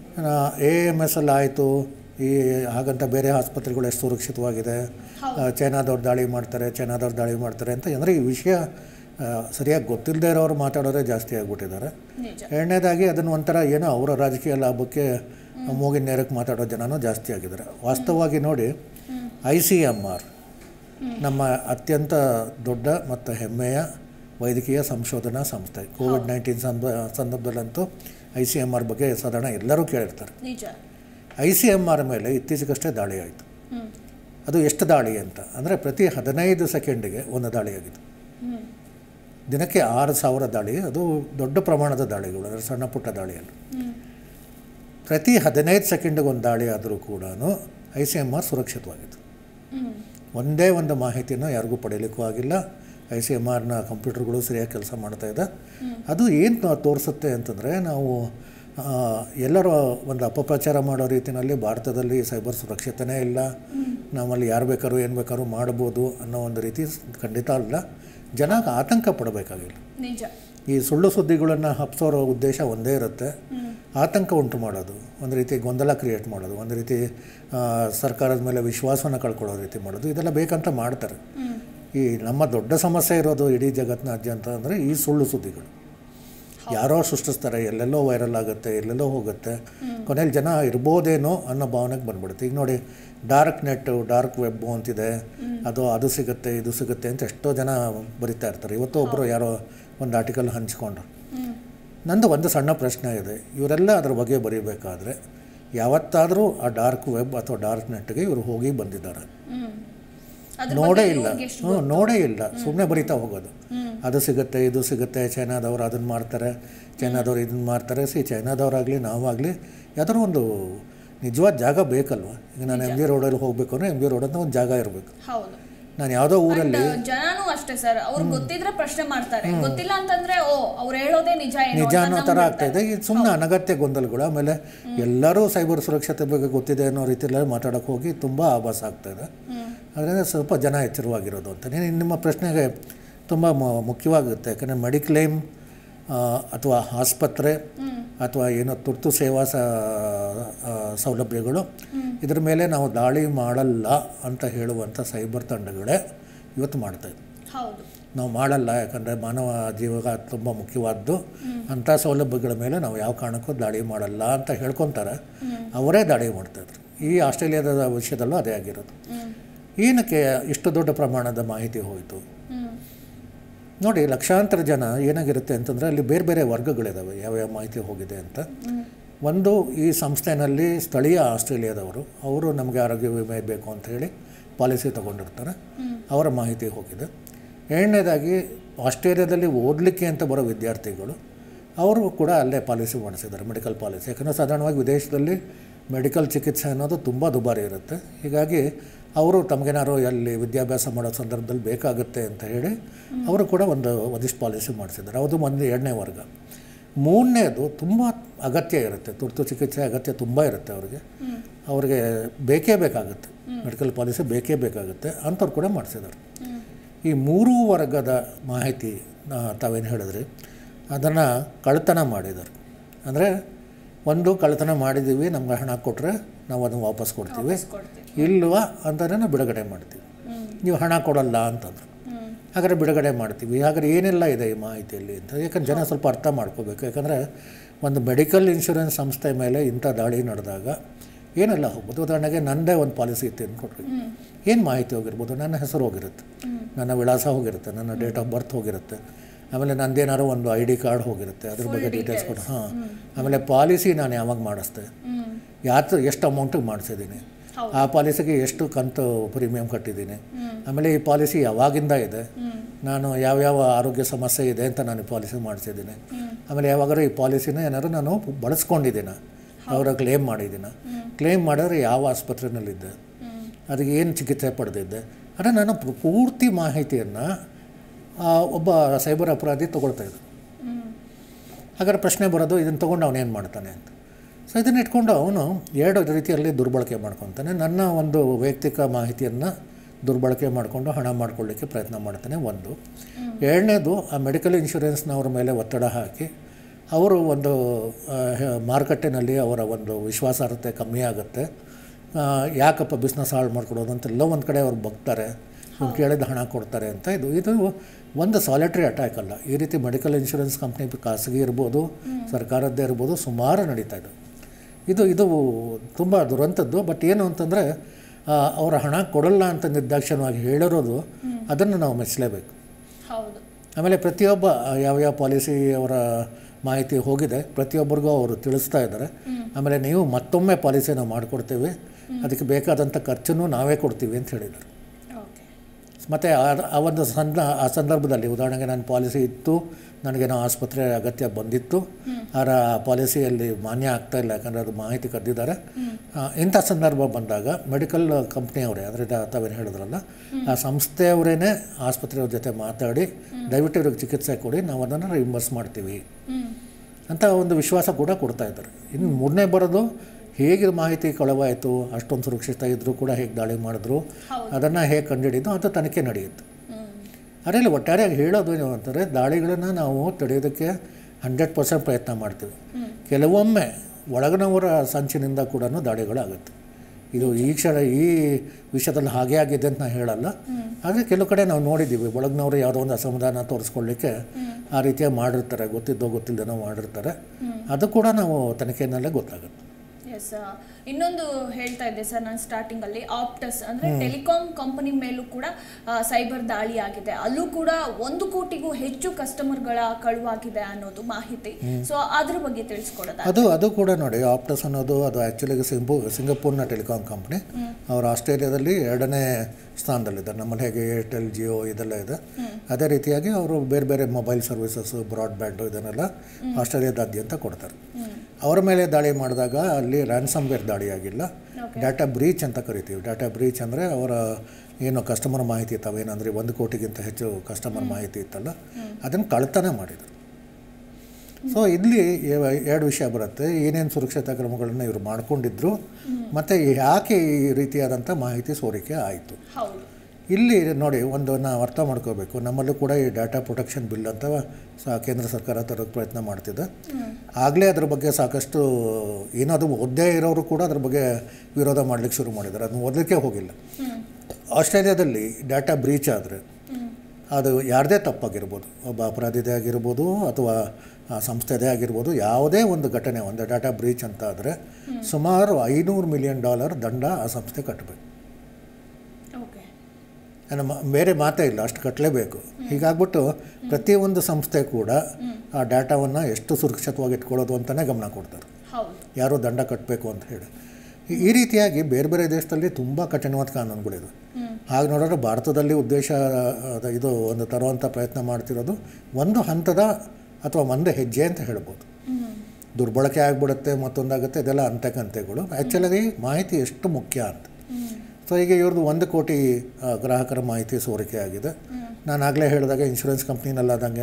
ಎ ಎಮ್ ಎಸ್ ಅಲ್ಲಿ ಆಯಿತು ಈ ಹಾಗಂತ ಬೇರೆ ಆಸ್ಪತ್ರೆಗಳು ಎಷ್ಟು ಸುರಕ್ಷಿತವಾಗಿದೆ ಆ, ಚೈನಾದವ್ರು ದಾಳಿ ಮಾಡ್ತಾರೆ ಚೈನಾದವ್ರು ದಾಳಿ ಮಾಡ್ತಾರೆ ಅಂತ ಅಂದರೆ ಈ ವಿಷಯ ಆ, ಸರಿಯಾಗಿ ಗೊತ್ತಿಲ್ಲದೆ ಇರೋರು ಮಾತಾಡೋದೇ ಜಾಸ್ತಿ ಆಗಿಬಿಟ್ಟಿದ್ದಾರೆ ನಿಜ ಎರಡನೇದಾಗಿ ಅದನ್ನು ಒಂಥರ ಏನೋ ಅವರ ರಾಜಕೀಯ ಲಾಭಕ್ಕೆ ಮೂಗಿನ ನೇರಕ್ಕೆ ಮಾತಾಡೋ ಜನನೂ ಜಾಸ್ತಿ ಆಗಿದ್ದಾರೆ ವಾಸ್ತವವಾಗಿ ನೋಡಿ ಐ ಸಿ ಎಮ್ ಆರ್ ನಮ್ಮ ಅತ್ಯಂತ ದೊಡ್ಡ ಮತ್ತು ಹೆಮ್ಮೆಯ ವೈದ್ಯಕೀಯ ಸಂಶೋಧನಾ ಸಂಸ್ಥೆ ಕೋವಿಡ್ ನೈನ್ಟೀನ್ ಸಂದ ಸಂದರ್ಭದಲ್ಲಂತೂ ಐ ಸಿ ಎಮ್ ಆರ್ ಬಗ್ಗೆ ಸಾಧಾರಣ ಎಲ್ಲರೂ ಕೇಳಿರ್ತಾರೆ ನಿಜ ಐ ಸಿ ಎಮ್ ಆರ್ ಮೇಲೆ ಇತ್ತೀಚೆಗಷ್ಟೇ ದಾಳಿ ಆಯಿತು ಹ್ಮ್ ಅದು ಎಷ್ಟು ದಾಳಿ ಅಂತ ಅಂದರೆ ಪ್ರತಿ ಹದಿನೈದು ಸೆಕೆಂಡಿಗೆ ಒಂದು ದಾಳಿ ಆಗಿದೆ ಹ್ಮ್ ದಿನಕ್ಕೆ ಆರು ಸಾವಿರ ದಾಳಿ ಅದು ದೊಡ್ಡ ಪ್ರಮಾಣದ ದಾಳಿಗಳು ಅಂದರೆ ಸಣ್ಣ ಪುಟ್ಟ ದಾಳಿಯಲ್ಲ ಹ್ಮ್ ಪ್ರತಿ ಹದಿನೈದು ಸೆಕೆಂಡಿಗೆ ಒಂದು ದಾಳಿ ಆದರೂ ಕೂಡ ಐ ಸಿ ಎಮ್ ಆರ್ ಸುರಕ್ಷಿತವಾಗಿತ್ತು ಹ್ಮ್ ಒಂದೇ ಒಂದು ಮಾಹಿತಿಯನ್ನು ಯಾರಿಗೂ ಪಡೀಲಿಕ್ಕೂ ಆಗಿಲ್ಲ ಐ ಸಿ ಎಮ್ ಆರ್ನ ಕಂಪ್ಯೂಟರ್ಗಳು ಸರಿಯಾಗಿ ಕೆಲಸ ಮಾಡ್ತಾ ಇದೆ ಅದು ಏನು ತೋರಿಸುತ್ತೆ ಅಂತಂದರೆ ನಾವು ಆ, ಎಲ್ಲರೂ ಒಂದು ಅಪಪ್ರಚಾರ ಮಾಡೋ ರೀತಿಯಲ್ಲಿ ಭಾರತದಲ್ಲಿ ಸೈಬರ್ ಸುರಕ್ಷತೆನೇ ಇಲ್ಲ ನಮ್ಮಲ್ಲಿ ಯಾರು ಬೇಕಾದ್ರೂ ಏನು ಬೇಕಾದ್ರೂ ಮಾಡ್ಬೋದು ಅನ್ನೋ ಒಂದು ರೀತಿ ಖಂಡಿತ ಅಲ್ಲ ಜನ ಆತಂಕ ಪಡಬೇಕಾಗಿಲ್ಲ ನಿಜ ಈ ಸುಳ್ಳು ಸುದ್ದಿಗಳನ್ನು ಹಬ್ಸೋರೋ ಉದ್ದೇಶ ಒಂದೇ ಇರುತ್ತೆ ಆತಂಕ ಉಂಟು ಮಾಡೋದು ಒಂದು ರೀತಿ ಗೊಂದಲ ಕ್ರಿಯೇಟ್ ಮಾಡೋದು ಒಂದು ರೀತಿ ಆ, ಸರ್ಕಾರದ ಮೇಲೆ ವಿಶ್ವಾಸವನ್ನು ಕಳ್ಕೊಳ್ಳೋ ರೀತಿ ಮಾಡೋದು ಇದೆಲ್ಲ ಬೇಕಂತ ಮಾಡ್ತಾರೆ ಈ ನಮ್ಮ ದೊಡ್ಡ ಸಮಸ್ಯೆ ಇರೋದು ಇಡೀ ಜಗತ್ತಿನಾದ್ಯಂತ ಅಂದರೆ ಈ ಸುಳ್ಳು ಸುದ್ದಿಗಳು ಯಾರೋ ಸೃಷ್ಟಿಸ್ತಾರೆ ಎಲ್ಲೆಲ್ಲೋ ವೈರಲ್ ಆಗುತ್ತೆ ಎಲ್ಲೆಲ್ಲೋ ಹೋಗುತ್ತೆ ಕೊನೆಯಲ್ಲಿ ಜನ ಇರ್ಬೋದೇನೋ ಅನ್ನೋ ಭಾವನೆಗೆ ಬಂದ್ಬಿಡುತ್ತೆ ಈಗ ನೋಡಿ ಡಾರ್ಕ್ ನೆಟ್ಟು ಡಾರ್ಕ್ ವೆಬ್ ಅಂತಿದೆ ಅದು ಅದು ಸಿಗುತ್ತೆ ಇದು ಸಿಗುತ್ತೆ ಅಂತ ಎಷ್ಟೋ ಜನ ಬರಿತಾ ಇರ್ತಾರೆ ಇವತ್ತು ಒಬ್ಬರು ಯಾರೋ ಒಂದು ಆರ್ಟಿಕಲ್ ಹಂಚ್ಕೊಂಡ್ರು ಹ್ಮ್ ನಂದು ಒಂದು ಸಣ್ಣ ಪ್ರಶ್ನೆ ಇದೆ ಇವರೆಲ್ಲ ಅದ್ರ ಬಗ್ಗೆ ಬರೀಬೇಕಾದ್ರೆ ಯಾವತ್ತಾದರೂ ಆ ಡಾರ್ಕ್ ವೆಬ್ ಅಥವಾ ಡಾರ್ಕ್ ನೆಟ್ಗೆ ಇವರು ಹೋಗಿ ಬಂದಿದ್ದಾರೆ ಹ್ಮ್ ಅದ್ರ ನೋಡೇ ಬಗ್ಗೆ ಇಲ್ಲ ಇವ್ರಿಗೆ ಎಷ್ಟು ಹ್ಞೂ ನೋಡೇ ಇಲ್ಲ ಸುಮ್ಮನೆ ಬರಿತಾ ಹೋಗೋದು ಅದು ಸಿಗುತ್ತೆ ಇದು ಸಿಗುತ್ತೆ ಚೈನಾದವ್ರು ಅದನ್ನು ಮಾಡ್ತಾರೆ ಚೈನಾದವ್ರು ಇದನ್ನು ಮಾಡ್ತಾರೆ ಸಿ ಚೈನಾದವ್ರಾಗಲಿ ನಾವಾಗಲಿ ಯಾವ್ದಾದ್ರು ಒಂದು ನಿಜವಾದ ಜಾಗ ಬೇಕಲ್ವ ಈಗ ನಾನು ಎಮ್ ಜಿ ರೋಡಲ್ಲಿ ಹೋಗಬೇಕು ಅಂದರೆ ಎಮ್ ಜಿ ರೋಡ್ ಅಂತ ಒಂದು ಜಾಗ ಇರಬೇಕು ಹೌದು ನಾನು ಯಾವುದೋ ಊರಲ್ಲಿ And ಜನನೂ ಅಷ್ಟೇ ಸರ್ ಅವ್ರಿಗೆ ಗೊತ್ತಿದ್ರೆ ಪ್ರಶ್ನೆ ಮಾಡ್ತಾರೆ ಗೊತ್ತಿಲ್ಲ ಅಂತಂದ್ರೆ ಓ ಅವ್ರು ಹೇಳೋದೇ ನಿಜ ಏನೋ ನಿಜ ಅಂತ ಅನ್ನೋ ಥರ ನಂಬ್ಬಿಡ್ತಾರೆ. ಆಗ್ತಾ ಇದೆ ಇದು ಸುಮ್ಮನೆ ಅನಗತ್ಯ ಗೊಂದಲಗಳು ಆಮೇಲೆ ಎಲ್ಲರೂ ಸೈಬರ್ ಸುರಕ್ಷತೆ ಬಗ್ಗೆ ಗೊತ್ತಿದೆ ಅನ್ನೋ ರೀತಿಯಲ್ಲಿ ಮಾತಾಡೋಕ್ಕೆ ಹೋಗಿ ತುಂಬ ಆಭಾಸ ಆಗ್ತಾ ಇದೆ ಅದರಿಂದ ಸ್ವಲ್ಪ ಜನ ಎಚ್ಚರವಾಗಿರೋದು ಅಂತ ನೀನು ನಿಮ್ಮ ಪ್ರಶ್ನೆಗೆ ತುಂಬ ಮು- ಮುಖ್ಯವಾಗುತ್ತೆ ಯಾಕಂದರೆ ಮೆಡಿಕ್ಲೇಮ್ ಅಥವಾ ಆಸ್ಪತ್ರೆ ಅಥವಾ ಏನೋ ತುರ್ತು ಸೇವಾ ಸ ಆ, ಸೌಲಭ್ಯಗಳು ಇದ್ರ ಮೇಲೆ ನಾವು ದಾಳಿ ಮಾಡಲ್ಲ ಅಂತ ಹೇಳುವಂಥ ಸೈಬರ್ ತಂಡಗಳೇ ಇವತ್ತು ಮಾಡ್ತಾಯಿದೆ ಹೌದು ನಾವು ಮಾಡಲ್ಲ ಯಾಕಂದರೆ ಮಾನವ ಜೀವಗ ತುಂಬ ಮುಖ್ಯವಾದ್ದು ಅಂಥ ಸೌಲಭ್ಯಗಳ ಮೇಲೆ ನಾವು ಯಾವ ಕಾರಣಕ್ಕೂ ದಾಳಿ ಮಾಡಲ್ಲ ಅಂತ ಹೇಳ್ಕೊತಾರೆ ಅವರೇ ದಾಳಿ ಮಾಡ್ತಾಯಿದ್ರು ಈ ಆಸ್ಟ್ರೇಲಿಯಾದ ವಿಷಯದಲ್ಲೂ ಅದೇ ಆಗಿರೋದು ಏನಕ್ಕೆ ಇಷ್ಟು ದೊಡ್ಡ ಪ್ರಮಾಣದ ಮಾಹಿತಿ ಹೋಯಿತು ಹ್ಮ್ ನೋಡಿ ಲಕ್ಷಾಂತರ ಜನ ಏನಾಗಿರುತ್ತೆ ಅಂತಂದರೆ ಅಲ್ಲಿ ಬೇರೆ ಬೇರೆ ವರ್ಗಗಳಿದ್ದಾವೆ ಯಾವ್ಯಾವ ಮಾಹಿತಿ ಹೋಗಿದೆ ಅಂತ ಒಂದು ಈ ಸಂಸ್ಥೆನಲ್ಲಿ ಸ್ಥಳೀಯ ಆಸ್ಟ್ರೇಲಿಯಾದವರು ಅವರು ನಮಗೆ ಆರೋಗ್ಯ ವಿಮೆ ಬೇಕು ಅಂತ ಹೇಳಿ ಪಾಲಿಸಿ ತೊಗೊಂಡಿರ್ತಾರೆ ಅವರ ಮಾಹಿತಿ ಹೋಗಿದೆ ಎರಡನೇದಾಗಿ ಆಸ್ಟ್ರೇಲಿಯಾದಲ್ಲಿ ಓದಲಿಕ್ಕೆ ಅಂತ ಬರೋ ವಿದ್ಯಾರ್ಥಿಗಳು ಅವರು ಕೂಡ ಅಲ್ಲೇ ಪಾಲಿಸಿ ಮಾಡಿಸಿದ್ದಾರೆ ಮೆಡಿಕಲ್ ಪಾಲಿಸಿ ಯಾಕಂದರೆ ಸಾಧಾರಣವಾಗಿ ವಿದೇಶದಲ್ಲಿ ಮೆಡಿಕಲ್ ಚಿಕಿತ್ಸೆ ಅನ್ನೋದು ತುಂಬ ದುಬಾರಿ ಇರುತ್ತೆ ಹೀಗಾಗಿ ಅವರು ತಮಗೇನಾದ್ರು ಅಲ್ಲಿ ವಿದ್ಯಾಭ್ಯಾಸ ಮಾಡೋ ಸಂದರ್ಭದಲ್ಲಿ ಬೇಕಾಗುತ್ತೆ ಅಂತ ಹೇಳಿ ಅವರು ಕೂಡ ಒಂದು ಒಂದಿಷ್ಟು ಪಾಲಿಸಿ ಮಾಡಿಸಿದ್ದಾರೆ ಅದು ಒಂದು ಎರಡನೇ ವರ್ಗ ಮೂರನೇದು ತುಂಬ ಅಗತ್ಯ ಇರುತ್ತೆ ತುರ್ತು ಚಿಕಿತ್ಸೆ ಅಗತ್ಯ ತುಂಬ ಇರುತ್ತೆ ಅವ್ರಿಗೆ ಅವ್ರಿಗೆ ಬೇಕೇ ಬೇಕಾಗುತ್ತೆ ಮೆಡಿಕಲ್ ಪಾಲಿಸಿ ಬೇಕೇ ಬೇಕಾಗುತ್ತೆ ಅಂಥವ್ರು ಕೂಡ ಮಾಡಿಸಿದ್ದಾರೆ ಈ ಮೂರೂ ವರ್ಗದ ಮಾಹಿತಿ ನಾ- ತಾವೇನು ಹೇಳಿದ್ರಿ ಅದನ್ನು ಕಳ್ತನ ಮಾಡಿದ್ದಾರೆ ಅಂದರೆ ಒಂದು ಕಳ್ತನ ಮಾಡಿದ್ದೀವಿ ನಮ್ಗೆ ಹಣ ಕೊಟ್ಟರೆ ನಾವು ಅದನ್ನು ವಾಪಸ್ ಕೊಡ್ತೀವಿ ಕೊಡ್ತೀವಿ ಇಲ್ವಾ ಅಂತಲೇ ನಾವು ಬಿಡುಗಡೆ ಮಾಡ್ತೀವಿ ನೀವು ಹಣ ಕೊಡಲ್ಲ ಅಂತಂದ್ರು ಹ್ಮ್ ಹಾಗಾದ್ರೆ ಬಿಡುಗಡೆ ಮಾಡ್ತೀವಿ ಹಾಗಾದ್ರೆ ಏನೆಲ್ಲ ಇದೆ ಈ ಮಾಹಿತಿಯಲ್ಲಿ ಅಂತ ಯಾಕಂದ್ರೆ ಜನ ಸ್ವಲ್ಪ ಅರ್ಥ ಮಾಡ್ಕೋಬೇಕು ಯಾಕಂದರೆ ಒಂದು ಮೆಡಿಕಲ್ ಇನ್ಶೂರೆನ್ಸ್ ಸಂಸ್ಥೆ ಮೇಲೆ ಇಂಥ ದಾಳಿ ನಡೆದಾಗ ಏನೆಲ್ಲ ಹೋಗ್ಬೋದು ಉದಾಹರಣೆಗೆ ನನ್ನದೇ ಒಂದು ಪಾಲಿಸಿ ಇತ್ತು ಅಂದ್ಕೊಟ್ರಿ ಏನು ಮಾಹಿತಿ ಹೋಗಿರ್ಬೋದು ನನ್ನ ಹೆಸರು ಹೋಗಿರುತ್ತೆ ನನ್ನ ವಿಳಾಸ ಹೋಗಿರುತ್ತೆ ನನ್ನ ಡೇಟ್ ಆಫ್ ಬರ್ತ್ ಹೋಗಿರುತ್ತೆ ಆಮೇಲೆ ನಂದೇನಾದ್ರು ಒಂದು ಐ ಡಿ ಕಾರ್ಡ್ ಹೋಗಿರುತ್ತೆ ಅದ್ರ ಬಗ್ಗೆ ಡೀಟೇಲ್ಸ್ ಕೊಡು ಹಾಂ ಆಮೇಲೆ ಪಾಲಿಸಿ ನಾನು ಯಾವಾಗ ಮಾಡಿಸ್ದೆ ಹ್ಮ್ ಯಾತು ಎಷ್ಟು ಅಮೌಂಟಿಗೆ ಮಾಡಿಸಿದ್ದೀನಿ ಹೌದು. ಆ ಪಾಲಿಸಿಗೆ ಎಷ್ಟು ಕಂತು ಪ್ರೀಮಿಯಂ ಕಟ್ಟಿದ್ದೀನಿ ಆಮೇಲೆ ಈ ಪಾಲಿಸಿ ಯಾವಾಗಿಂದ ಇದೆ ನಾನು ಯಾವ್ಯಾವ ಆರೋಗ್ಯ ಸಮಸ್ಯೆ ಇದೆ ಅಂತ ನಾನು ಈ ಪಾಲಿಸಿ ಮಾಡಿಸಿದ್ದೀನಿ ಆಮೇಲೆ ಯಾವಾಗಾದ್ರೂ ಈ ಪಾಲಿಸಿನ ಏನಾದ್ರು ನಾನು ಬಳಸ್ಕೊಂಡಿದ್ದೀನ ಅವರ ಕ್ಲೇಮ್ ಮಾಡಿದ್ದೀನ ಕ್ಲೇಮ್ ಮಾಡಿದ್ರೆ ಯಾವ ಆಸ್ಪತ್ರೆಯಲ್ಲಿದ್ದೆ ಅದಕ್ಕೆ ಏನು ಚಿಕಿತ್ಸೆ ಪಡೆದಿದ್ದೆ ಅಂದರೆ ನಾನು ಪೂ- ಪೂರ್ತಿ ಮಾಹಿತಿಯನ್ನು ಒಬ್ಬ ಸೈಬರ್ ಅಪರಾಧಿ ತೊಗೊಳ್ತಾ ಇದ್ದ ಹ್ಮ್ ಹಾಗಾದ್ರೆ ಪ್ರಶ್ನೆ ಬರೋದು ಇದನ್ನು ತೊಗೊಂಡು ಅವನೇನು ಮಾಡ್ತಾನೆ ಅಂತ ಸೊ ಇದನ್ನು ಇಟ್ಕೊಂಡು ಅವನು ಎರಡು ರೀತಿಯಲ್ಲಿ ದುರ್ಬಳಕೆ ಮಾಡ್ಕೊತಾನೆ ನನ್ನ ಒಂದು ವೈಯಕ್ತಿಕ ಮಾಹಿತಿಯನ್ನು ದುರ್ಬಳಕೆ ಮಾಡಿಕೊಂಡು ಹಣ ಮಾಡ್ಕೊಳ್ಳಿಕ್ಕೆ ಪ್ರಯತ್ನ ಮಾಡ್ತಾನೆ ಒಂದು ಎರಡನೇದು ಆ ಮೆಡಿಕಲ್ ಇನ್ಶೂರೆನ್ಸ್ನವ್ರ ಮೇಲೆ ಒತ್ತಡ ಹಾಕಿ ಅವರು ಒಂದು ಆ, ಹ- ಮಾರುಕಟ್ಟೆನಲ್ಲಿ ಅವರ ಒಂದು ವಿಶ್ವಾಸಾರ್ಹತೆ ಕಮ್ಮಿ ಆಗುತ್ತೆ ಆ, ಯಾಕಪ್ಪ ಬಿಸ್ನೆಸ್ ಹಾಳು ಮಾಡ್ಕೊಡೋದು ಅಂತೆಲ್ಲ ಒಂದು ಕಡೆ ಅವ್ರು ಬಗ್ತಾರೆ ಇವ್ನು ಕೇಳಿದ ಹಣ ಕೊಡ್ತಾರೆ ಅಂತ ಇದು ಇದು ಒಂದು ಸಾಲಿಟ್ರಿ ಅಟ್ಯಾಕ್ ಅಲ್ಲ ಈ ರೀತಿ ಮೆಡಿಕಲ್ ಇನ್ಶೂರೆನ್ಸ್ ಕಂಪ್ನಿ ಖಾಸಗಿ ಇರ್ಬೋದು ಸರ್ಕಾರದ್ದೇ ಇರ್ಬೋದು ಸುಮಾರು ನಡೀತಾ ಇದೆ ಇದು ಇದು ತುಂಬ ದುರಂತದ್ದು ಬಟ್ ಏನು ಅಂತಂದರೆ ಅವರ ಹಣ ಕೊಡಲ್ಲ ಅಂತ ನಿರ್ದಾಕ್ಷಿಣ್ಯವಾಗಿ ಹೇಳಿರೋದು ಅದನ್ನು ನಾವು ಮೆಚ್ಚಲೇಬೇಕು ಹೌದು ಆಮೇಲೆ ಪ್ರತಿಯೊಬ್ಬ ಆ, ಯಾವ್ಯಾವ ಪಾಲಿಸಿ ಅವರ ಮಾಹಿತಿ ಹೋಗಿದೆ ಪ್ರತಿಯೊಬ್ಬರಿಗೂ ಅವರು ತಿಳಿಸ್ತಾ ಇದ್ದಾರೆ ಆಮೇಲೆ ನೀವು ಮತ್ತೊಮ್ಮೆ ಪಾಲಿಸಿ ನಾವು ಮಾಡಿಕೊಡ್ತೀವಿ ಅದಕ್ಕೆ ಬೇಕಾದಂಥ ಖರ್ಚನ್ನು ನಾವೇ ಕೊಡ್ತೀವಿ ಅಂತ ಹೇಳಿದರು ಓಕೆ ಮತ್ತು ಆ ಒಂದು ಸಂದ ಆ ಸಂದರ್ಭದಲ್ಲಿ ಉದಾಹರಣೆಗೆ ನನ್ನ ಪಾಲಿಸಿ ಇತ್ತು ನನಗೇನೋ ಆಸ್ಪತ್ರೆ ಅಗತ್ಯ ಬಂದಿತ್ತು ಆರ ಆ ಪಾಲಿಸಿಯಲ್ಲಿ ಮಾನ್ಯ ಆಗ್ತಾ ಇಲ್ಲ ಯಾಕಂದರೆ ಅದು ಮಾಹಿತಿ ಕದ್ದಿದ್ದಾರೆ ಆ, ಇಂಥ ಸಂದರ್ಭ ಬಂದಾಗ ಮೆಡಿಕಲ್ ಕಂಪ್ನಿಯವರೇ ಅಂದರೆ ತಾವೇನು ಹೇಳಿದ್ರಲ್ಲ ಆ ಸಂಸ್ಥೆಯವರೇ ಆಸ್ಪತ್ರೆಯವ್ರ ಜೊತೆ ಮಾತಾಡಿ ದಯವಿಟ್ಟು ಇವ್ರಿಗೆ ಚಿಕಿತ್ಸೆ ಕೊಡಿ ನಾವು ಅದನ್ನು ರಿಇಂಬರ್ಸ್ ಮಾಡ್ತೀವಿ ಹ್ಮ್ ಅಂತ ಒಂದು ವಿಶ್ವಾಸ ಕೂಡ ಕೊಡ್ತಾ ಇದ್ದಾರೆ ಇನ್ನು ಮೂರನೇ ಬರೋದು ಹೇಗೆ ಮಾಹಿತಿ ಕಳವಾಯಿತು ಅಷ್ಟೊಂದು ಸುರಕ್ಷಿತ ಇದ್ದರೂ ಕೂಡ ಹೇಗೆ ದಾಳಿ ಮಾಡಿದ್ರು ಹೌದು. ಅದನ್ನು ಹೇಗೆ ಕಂಡುಹಿಡಿದು ಅದು ತನಿಖೆ ನಡೆಯುತ್ತೆ ಹ್ಮ್ ಅದರಲ್ಲಿ ಒಟ್ಟಾರೆಯಾಗಿ ಹೇಳೋದು ಏನು ಅಂತಂದರೆ ದಾಳಿಗಳನ್ನು ನಾವು ತಡೆಯೋದಕ್ಕೆ ಹಂಡ್ರೆಡ್ ಪರ್ಸೆಂಟ್ ಪ್ರಯತ್ನ ಮಾಡ್ತೀವಿ ಕೆಲವೊಮ್ಮೆ ಒಳಗಿನವರ ಸಂಚಿನಿಂದ ಕೂಡ ದಾಳಿಗಳಾಗುತ್ತೆ ಇದು ಈ ಕ್ಷಣ ಈ ವಿಷಯದಲ್ಲಿ ಹಾಗೆ ಆಗಿದೆ ಅಂತ ನಾನು ಹೇಳಲ್ಲ ಆದರೆ ಕೆಲವು ಕಡೆ ನಾವು ನೋಡಿದ್ದೀವಿ ಒಳಗಿನವರು ಯಾವುದೋ ಒಂದು ಅಸಮಾಧಾನ ತೋರಿಸ್ಕೊಳ್ಳಿಕ್ಕೆ ಆ ರೀತಿಯಾಗಿ ಮಾಡಿರ್ತಾರೆ ಗೊತ್ತಿದ್ದೋ ಗೊತ್ತಿಲ್ಲದೇನೋ ಮಾಡಿರ್ತಾರೆ ಅದು ಕೂಡ ನಾವು ತನಿಖೆಯಲ್ಲೇ ಗೊತ್ತಾಗುತ್ತೆ ಎಸ್ ಇನ್ನೊಂದು ಹೇಳ್ತಾ ಇದ್ದೆ ಸರ್ ನಾನು ಸ್ಟಾರ್ಟಿಂಗ್ ಅಲ್ಲಿ ಆಪ್ಟಸ್ ಅಂದ್ರೆ ಟೆಲಿಕಾಂ ಕಂಪನಿ ಮೇಲೂ ಕೂಡ ಸೈಬರ್ ದಾಳಿ ಆಗಿದೆ ಅಲ್ಲೂ ಕೂಡ ಒಂದು ಕೋಟಿಗೂ ಹೆಚ್ಚು ಕಸ್ಟಮರ್ಗಳ ಕಳುವಾಗಿದೆ ಅನ್ನೋದು ಮಾಹಿತಿ ಸೊ ಅದ್ರ ಬಗ್ಗೆ ತಿಳಿಸ್ಕೊಡೋದ ಅದು ಅದು ಕೂಡ ನೋಡಿ ಆಪ್ಟಸ್ ಅನ್ನೋದು ಅದು ಆ್ಯಕ್ಚುಲಿ ಸಿಂಗಪೂ ಸಿಂಗಪೂರ್ನ ಟೆಲಿಕಾಂ ಕಂಪ್ನಿ ಅವರು ಆಸ್ಟ್ರೇಲಿಯಾದಲ್ಲಿ ಎರಡನೇ ಸ್ಥಾನದಲ್ಲಿದ್ದಾರೆ ನಮ್ಮಲ್ಲಿ ಹೇಗೆ ಏರ್ಟೆಲ್ ಜಿಯೋ ಇದೆಲ್ಲ ಇದೆ ಅದೇ ರೀತಿಯಾಗಿ ಅವರು ಬೇರೆ ಬೇರೆ ಮೊಬೈಲ್ ಸರ್ವಿಸಸ್ಸು ಬ್ರಾಡ್ಬ್ಯಾಂಡು ಇದನ್ನೆಲ್ಲ ಆಸ್ಟ್ರೇಲಿಯಾದಾದ್ಯಂತ ಕೊಡ್ತಾರೆ ಅವರ ಮೇಲೆ ದಾಳಿ ಮಾಡಿದಾಗ ಅಲ್ಲಿ ರ್ಯಾನ್ಸಮ್ವೇರ್ ದಾಳಿ ಆಗಿಲ್ಲ Okay. ಡಾಟಾ ಬ್ರೀಚ್ ಅಂತ ಕರಿತೀವಿ ಡಾಟಾ ಬ್ರೀಚ್ ಅಂದರೆ ಅವರ ಏನು ಕಸ್ಟಮರ್ ಮಾಹಿತಿ ತಾವೇನಂದರೆ ಒಂದು ಕೋಟಿಗಿಂತ ಹೆಚ್ಚು ಕಸ್ಟಮರ್ ಮಾಹಿತಿ ಇತ್ತಲ್ಲ ಅದನ್ನು ಕಳ್ತನ ಮಾಡಿದರು ಸೊ ಇಲ್ಲಿ ಎ- ಎರಡು ವಿಷಯ ಬರುತ್ತೆ ಏನೇನು ಸುರಕ್ಷತಾ ಕ್ರಮಗಳನ್ನು ಇವರು ಮಾಡ್ಕೊಂಡಿದ್ರು ಮತ್ತು ಯಾಕೆ ಈ ರೀತಿಯಾದಂಥ ಮಾಹಿತಿ ಸೋರಿಕೆ ಆಯಿತು ಹೌದು ಇಲ್ಲಿ ನೋಡಿ ಒಂದು ನಾವು ಅರ್ಥ ಮಾಡ್ಕೋಬೇಕು ನಮ್ಮಲ್ಲೂ ಕೂಡ ಈ ಡಾಟಾ ಪ್ರೊಟೆಕ್ಷನ್ ಬಿಲ್ ಅಂತ ಸಹ ಕೇಂದ್ರ ಸರ್ಕಾರ ತರೋಕ್ಕೆ ಪ್ರಯತ್ನ ಮಾಡ್ತಿದೆ ಆಗಲೇ ಅದ್ರ ಬಗ್ಗೆ ಸಾಕಷ್ಟು ಏನದು ಓದ್ದೇ ಇರೋರು ಕೂಡ ಅದ್ರ ಬಗ್ಗೆ ವಿರೋಧ ಮಾಡಲಿಕ್ಕೆ ಶುರು ಮಾಡಿದ್ದಾರೆ ಅದನ್ನ ಓದಲಿಕ್ಕೆ ಹೋಗಿಲ್ಲ ಆಸ್ಟ್ರೇಲಿಯಾದಲ್ಲಿ ಡಾಟಾ ಬ್ರೀಚ್ ಆದರೆ ಅದು ಯಾರದೇ ತಪ್ಪಾಗಿರ್ಬೋದು ಒಬ್ಬ ಅಪರಾಧಿದೇ ಆಗಿರ್ಬೋದು ಅಥವಾ ಆ ಸಂಸ್ಥೆದೇ ಆಗಿರ್ಬೋದು ಯಾವುದೇ ಒಂದು ಘಟನೆ ಒಂದು ಡಾಟಾ ಬ್ರೀಚ್ ಅಂತ ಆದರೆ ಸುಮಾರು ಐನೂರು ಮಿಲಿಯನ್ ಡಾಲರ್ ದಂಡ ಆ ಸಂಸ್ಥೆ ಕಟ್ಟಬೇಕು ಓಕೆ ನಮ್ಮ ಬೇರೆ ಮಾತೇ ಇಲ್ಲ ಅಷ್ಟು ಕಟ್ಟಲೇಬೇಕು ಹೀಗಾಗ್ಬಿಟ್ಟು ಪ್ರತಿಯೊಂದು ಸಂಸ್ಥೆ ಕೂಡ ಆ ಡಾಟಾವನ್ನು ಎಷ್ಟು ಸುರಕ್ಷಿತವಾಗಿ ಇಟ್ಕೊಳ್ಳೋದು ಅಂತಲೇ ಗಮನ ಕೊಡ್ತಾರೆ ಹೌದು ಯಾರು ದಂಡ ಕಟ್ಟಬೇಕು ಅಂತ ಹೇಳಿ ಈ- ಈ ರೀತಿಯಾಗಿ ಬೇರೆ ಬೇರೆ ದೇಶದಲ್ಲಿ ತುಂಬ ಕಠಿಣವಾದ ಕಾನೂನುಗಳಿವೆ ಹಾಗೆ ನೋಡಿದ್ರೆ ಭಾರತದಲ್ಲಿ ಉದ್ದೇಶ ಅದು ಇದು ಒಂದು ತರುವಂಥ ಪ್ರಯತ್ನ ಮಾಡ್ತಿರೋದು ಒಂದು ಹಂತದ ಅಥವಾ ಒಂದು ಹೆಜ್ಜೆ ಅಂತ ಹೇಳ್ಬೋದು ದುರ್ಬಳಕೆ ಆಗಿಬಿಡುತ್ತೆ ಮತ್ತೊಂದಾಗುತ್ತೆ ಇದೆಲ್ಲ ಅಂತೆಕಂತೆಗಳು ಆ್ಯಕ್ಚುಲಾಗಿ ಮಾಹಿತಿ ಎಷ್ಟು ಮುಖ್ಯ ಅಂತ ಸೊ ಈಗ ಇವ್ರದ್ದು ಒಂದು ಕೋಟಿ ಆ, ಗ್ರಾಹಕರ ಮಾಹಿತಿ ಸೋರಿಕೆ ಆಗಿದೆ ನಾನು ಆಗಲೇ ಹೇಳಿದಾಗ ಇನ್ಶೂರೆನ್ಸ್ ಕಂಪ್ನಿನಲ್ಲಾದಂಗೆ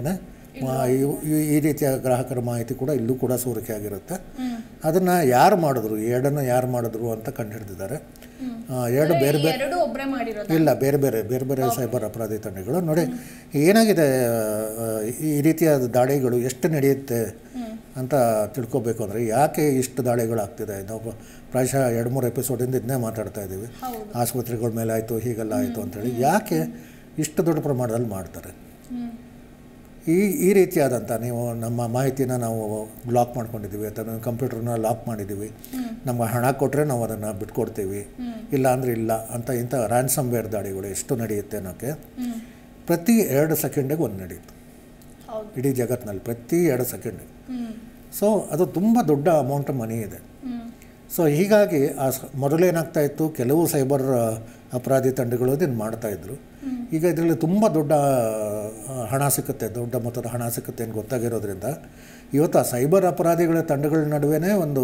ಈ ರೀತಿಯ ಗ್ರಾಹಕರ ಮಾಹಿತಿ ಕೂಡ ಇಲ್ಲೂ ಕೂಡ ಸೋರಿಕೆ ಆಗಿರುತ್ತೆ ಅದನ್ನು ಯಾರು ಮಾಡಿದ್ರು ಈ ಎರಡನ್ನು ಯಾರು ಮಾಡಿದ್ರು ಅಂತ ಕಂಡುಹಿಡಿದಿದ್ದಾರೆ ಆ, ಎರಡು ಬೇರೆ ಬೇರೆ ಎರಡು ಒಬ್ಬರೇ ಮಾಡಿರೋದು ಇಲ್ಲ ಬೇರೆ ಬೇರೆ ಬೇರೆ ಬೇರೆ ಸೈಬರ್ ಅಪರಾಧಿ ತಂಡಗಳು ನೋಡಿ ಏನಾಗಿದೆ ಆ, ಈ ರೀತಿಯ ದಾಳಿಗಳು ಎಷ್ಟು ನಡೆಯುತ್ತೆ ಅಂತ ತಿಳ್ಕೊಬೇಕು ಅಂದರೆ ಯಾಕೆ ಇಷ್ಟು ದಾಳಿಗಳಾಗ್ತಿದೆ ನಾವು ಪ್ರಾಯಶಃ ಎರಡು ಮೂರು ಎಪಿಸೋಡಿಂದ ಇದನ್ನೇ ಮಾತಾಡ್ತಾ ಇದ್ದೀವಿ ಹೌದು ಆಸ್ಪತ್ರೆಗಳ ಮೇಲೆ ಆಯಿತು ಹೀಗೆಲ್ಲ ಆಯಿತು ಅಂತೇಳಿ ಯಾಕೆ ಇಷ್ಟು ದೊಡ್ಡ ಪ್ರಮಾಣದಲ್ಲಿ ಮಾಡ್ತಾರೆ ಹ್ಮ್ ಈ ಈ ರೀತಿಯಾದಂಥ ನೀವು ನಮ್ಮ ಮಾಹಿತಿನ ನಾವು ಬ್ಲಾಕ್ ಮಾಡ್ಕೊಂಡಿದ್ದೀವಿ ಅಥವಾ ನಮ್ಮ ಕಂಪ್ಯೂಟರ್ನ ಲಾಕ್ ಮಾಡಿದ್ದೀವಿ ನಮ್ಗೆ ಹಣ ಕೊಟ್ಟರೆ ನಾವು ಅದನ್ನು ಬಿಟ್ಕೊಡ್ತೀವಿ ಇಲ್ಲ ಅಂದರೆ ಇಲ್ಲ ಅಂತ ಇಂಥ ರ್ಯಾನ್ಸಮ್ವೇರ್ ದಾಳಿಗಳು ಎಷ್ಟು ನಡೆಯುತ್ತೆ ಅನ್ನೋಕ್ಕೆ ಹ್ಮ್ ಪ್ರತಿ ಎರಡು ಸೆಕೆಂಡಿಗೆ ಒಂದು ನಡೆಯುತ್ತೆ ಹೌದು ಇಡೀ ಜಗತ್ತಿನಲ್ಲಿ ಪ್ರತಿ ಎರಡು ಸೆಕೆಂಡಿಗೆ ಹ್ಮ್ ಸೊ ಅದು ತುಂಬ ದೊಡ್ಡ ಅಮೌಂಟ್ ಮನಿ ಇದೆ ಹ್ಮ್ ಸೊ ಹೀಗಾಗಿ ಆ ಸ- ಮೊದಲೇನಾಗ್ತಾ ಇತ್ತು ಕೆಲವು ಸೈಬರ್ ಅಪರಾಧಿ ತಂಡಗಳು ಇದನ್ನು ಮಾಡ್ತಾಯಿದ್ರು ಈಗ ಇದರಲ್ಲಿ ತುಂಬ ದೊಡ್ಡ ಆ, ಹಣ ಸಿಕ್ಕುತ್ತೆ ದೊಡ್ಡ ಮೊತ್ತದ ಹಣ ಸಿಕ್ಕುತ್ತೆ ಅಂತ ಗೊತ್ತಾಗಿರೋದ್ರಿಂದ ಇವತ್ತು ಆ ಸೈಬರ್ ಅಪರಾಧಿಗಳ ತಂಡಗಳ ನಡುವೆ ಒಂದು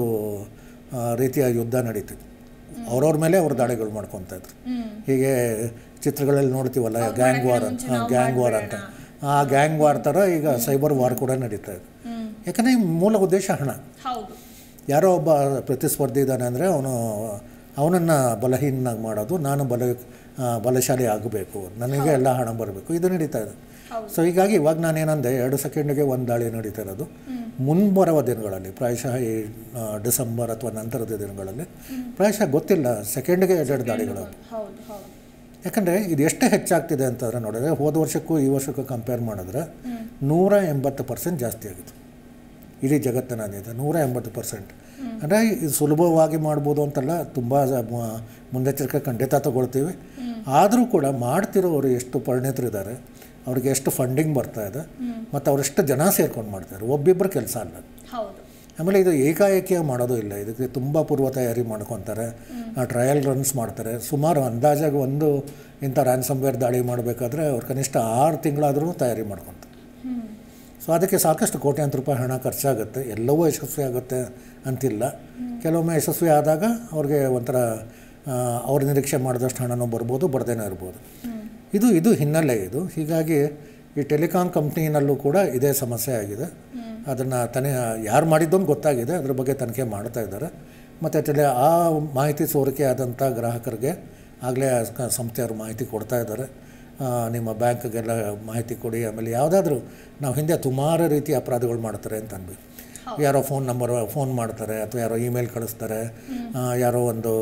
ಆ, ರೀತಿಯ ಯುದ್ಧ ನಡೀತಿದೆ ಅವ್ರವ್ರ ಮೇಲೆ ಅವ್ರ ದಾಳಿಗಳು ಮಾಡ್ಕೊತಾ ಇದ್ರು ಹ್ಮ್ ಹೀಗೆ ಚಿತ್ರಗಳಲ್ಲಿ ನೋಡ್ತೀವಲ್ಲ ಗ್ಯಾಂಗ್ ವಾರ್ ಅಂತ ಗ್ಯಾಂಗ್ ವಾರ್ ಅಂತ ಆ ಗ್ಯಾಂಗ್ ವಾರ್ ಥರ ಈಗ ಸೈಬರ್ ವಾರ್ ಕೂಡ ನಡೀತಾ ಇದೆ ಹ್ಮ್ ಯಾಕಂದರೆ ಮೂಲ ಉದ್ದೇಶ ಹಣ ಹೌದು ಯಾರೋ ಒಬ್ಬ ಪ್ರತಿಸ್ಪರ್ಧಿ ಇದ್ದಾನೆ ಅಂದರೆ ಅವನು ಅವನನ್ನು ಬಲಹೀನಾಗಿ ಮಾಡೋದು ನಾನು ಬಲ ಆ, ಬಲಶಾಲಿ ಆಗಬೇಕು ನನಗೆ ಎಲ್ಲ ಹಣ ಬರಬೇಕು ಇದು ನಡೀತಾ ಇದೆ ಹೌದು. ಸೊ ಹೀಗಾಗಿ ಇವಾಗ ನಾನೇನಂದೆ ಎರಡು ಸೆಕೆಂಡಿಗೆ ಒಂದು ದಾಳಿ ನಡೀತಾ ಇರೋದು ಮುಂಬರುವ ದಿನಗಳಲ್ಲಿ ಪ್ರಾಯಶಃ ಈ ಆ, ಡಿಸೆಂಬರ್ ಅಥವಾ ನಂತರದ ದಿನಗಳಲ್ಲಿ ಪ್ರಾಯಶಃ ಗೊತ್ತಿಲ್ಲ ಸೆಕೆಂಡ್ಗೆ ಎರಡೆರಡು ದಾಳಿಗಳು ಹೌದು ಹೌದು ಯಾಕಂದರೆ ಇದು ಎಷ್ಟು ಹೆಚ್ಚಾಗ್ತಿದೆ ಅಂತಂದರೆ ನೋಡಿದ್ರೆ ಹೋದ ವರ್ಷಕ್ಕೂ ಈ ವರ್ಷಕ್ಕೂ ಕಂಪೇರ್ ಮಾಡಿದ್ರೆ ನೂರ ಎಂಬತ್ತು ಪರ್ಸೆಂಟ್ ಜಾಸ್ತಿ ಆಗಿದೆ ಇಡೀ ಜಗತ್ತಿನಾದ್ಯಂತ ನೂರ ಎಂಬತ್ತು ಪರ್ಸೆಂಟ್ ಅಂದರೆ ಇದು ಸುಲಭವಾಗಿ ಮಾಡ್ಬೋದು ಅಂತಲ್ಲ ತುಂಬ ಮ- ಮುನ್ನೆಚ್ಚರಿಕೆ ಖಂಡಿತ ತಗೊಳ್ತೀವಿ ಆದರೂ ಕೂಡ ಮಾಡ್ತಿರೋರು ಎಷ್ಟು ಪರಿಣಿತರಿದ್ದಾರೆ ಅವ್ರಿಗೆ ಎಷ್ಟು ಫಂಡಿಂಗ್ ಬರ್ತಾ ಇದೆ ಮತ್ತು ಅವರೆಷ್ಟು ಜನ ಸೇರ್ಕೊಂಡು ಮಾಡ್ತಾರೆ ಒಬ್ಬಿಬ್ಬರು ಕೆಲಸ ಅಲ್ಲ ಹೌದು ಆಮೇಲೆ ಇದು ಏಕಾಏಕಿಯಾಗಿ ಮಾಡೋದು ಇಲ್ಲ ಇದಕ್ಕೆ ತುಂಬ ಪೂರ್ವ ತಯಾರಿ ಮಾಡ್ಕೊತಾರೆ ಟ್ರಯಲ್ ರನ್ಸ್ ಮಾಡ್ತಾರೆ ಸುಮಾರು ಅಂದಾಜಾಗಿ ಒಂದು ಇಂಥ ರ್ಯಾನ್ಸಮ್ವೇರ್ ದಾಳಿ ಮಾಡಬೇಕಾದ್ರೆ ಅವ್ರು ಕನಿಷ್ಠ ಆರು ತಿಂಗಳಾದರೂ ತಯಾರಿ ಮಾಡ್ಕೊತಾರೆ ಹ್ಮ್ ಸೊ ಅದಕ್ಕೆ ಸಾಕಷ್ಟು ಕೋಟ್ಯಾಂತರ ರೂಪಾಯಿ ಹಣ ಖರ್ಚಾಗುತ್ತೆ ಎಲ್ಲವೂ ಯಶಸ್ವಿ ಆಗುತ್ತೆ ಅಂತಿಲ್ಲ ಕೆಲವೊಮ್ಮೆ ಯಶಸ್ವಿ ಆದಾಗ ಅವ್ರಿಗೆ ಒಂಥರ ಆ, ಅವ್ರು ನಿರೀಕ್ಷೆ ಮಾಡಿದಷ್ಟು ಹಣನೂ ಬರ್ಬೋದು ಬರ್ದೇನೂ ಇರ್ಬೋದು ಇದು ಇದು ಹಿನ್ನೆಲೆ ಇದು ಹೀಗಾಗಿ ಈ ಟೆಲಿಕಾಂ ಕಂಪ್ನಿನಲ್ಲೂ ಕೂಡ ಇದೇ ಸಮಸ್ಯೆ ಆಗಿದೆ ಅದನ್ನು ತನಿ ಯಾರು ಮಾಡಿದ್ದು ಅಂತ ಗೊತ್ತಾಗಿದೆ ಅದ್ರ ಬಗ್ಗೆ ತನಿಖೆ ಮಾಡ್ತಾ ಇದ್ದಾರೆ ಮತ್ತು ಟೆಲಿ ಆ ಮಾಹಿತಿ ಸೋರಿಕೆ ಆದಂಥ ಗ್ರಾಹಕರಿಗೆ ಆಗಲೇ ಸಂಸ್ಥೆಯವರು ಮಾಹಿತಿ ಕೊಡ್ತಾ ಇದ್ದಾರೆ ಆ, ನಿಮ್ಮ ಬ್ಯಾಂಕ್ಗೆಲ್ಲ ಮಾಹಿತಿ ಕೊಡಿ ಆಮೇಲೆ ಯಾವುದಾದ್ರೂ ನಾವು ಹಿಂದೆ ಸುಮಾರು ರೀತಿಯ ಅಪರಾಧಗಳು ಮಾಡ್ತಾರೆ ಅಂತ ಅಂದ್ವಿ ಯಾರೋ ಫೋನ್ ನಂಬರ್ ಫೋನ್ ಮಾಡ್ತಾರೆ ಅಥವಾ ಯಾರೋ ಇಮೇಲ್ ಕಳಿಸ್ತಾರೆ ಆ, ಯಾರೋ ಒಂದು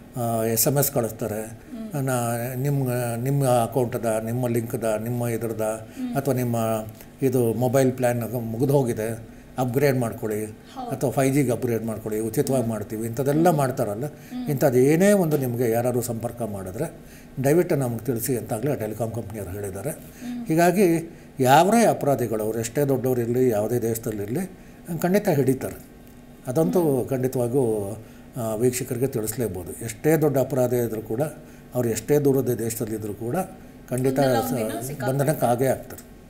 ಎಸ್ ಎಮ್ ಎಸ್ ಕಳಿಸ್ತಾರೆ ನಾ ನಿಮ್ಮ ನಿಮ್ಮ ಅಕೌಂಟದ ನಿಮ್ಮ ಲಿಂಕ್ದ ನಿಮ್ಮ ಇದ್ರದ ಅಥವಾ ನಿಮ್ಮ ಇದು ಮೊಬೈಲ್ ಪ್ಲ್ಯಾನ್ ಮುಗಿದು ಹೋಗಿದೆ ಅಪ್ಗ್ರೇಡ್ ಮಾಡ್ಕೊಳ್ಳಿ ಅಥವಾ ಫೈ ಜಿಗೆ ಅಪ್ಗ್ರೇಡ್ ಮಾಡ್ಕೊಳ್ಳಿ ಉಚಿತವಾಗಿ ಮಾಡ್ತೀವಿ ಇಂಥದ್ದೆಲ್ಲ ಮಾಡ್ತಾರಲ್ಲ ಇಂಥದ್ದು ಏನೇ ಒಂದು ನಿಮಗೆ ಯಾರಾದ್ರು ಸಂಪರ್ಕ ಮಾಡಿದ್ರೆ ದಯವಿಟ್ಟು ನಮಗೆ ತಿಳಿಸಿ ಅಂತಾಗಲೇ ಟೆಲಿಕಾಂ ಕಂಪ್ನಿಯವರು ಹೇಳಿದ್ದಾರೆ ಹೀಗಾಗಿ ಯಾವರೇ ಅಪರಾಧಿಗಳು ಅವ್ರು ಎಷ್ಟೇ ದೊಡ್ಡವರಿರಲಿ ಯಾವುದೇ ದೇಶದಲ್ಲಿರಲಿ ಖಂಡಿತ ಹಿಡಿತಾರೆ ಅದಂತೂ ಖಂಡಿತವಾಗೂ ಆ, ವೀಕ್ಷಕರಿಗೆ ತಿಳಿಸ್ಲೇಬೋದು ಎಷ್ಟೇ ದೊಡ್ಡ ಅಪರಾಧ ಇದ್ದರೂ ಕೂಡ ಅವ್ರು ಎಷ್ಟೇ ದೂರದ ದೇಶದಲ್ಲಿದ್ದರೂ ಕೂಡ ಖಂಡಿತ ಸ- ಬಂಧನಕ್ಕೆ ಆಗೇ ಆಗ್ತಾರೆ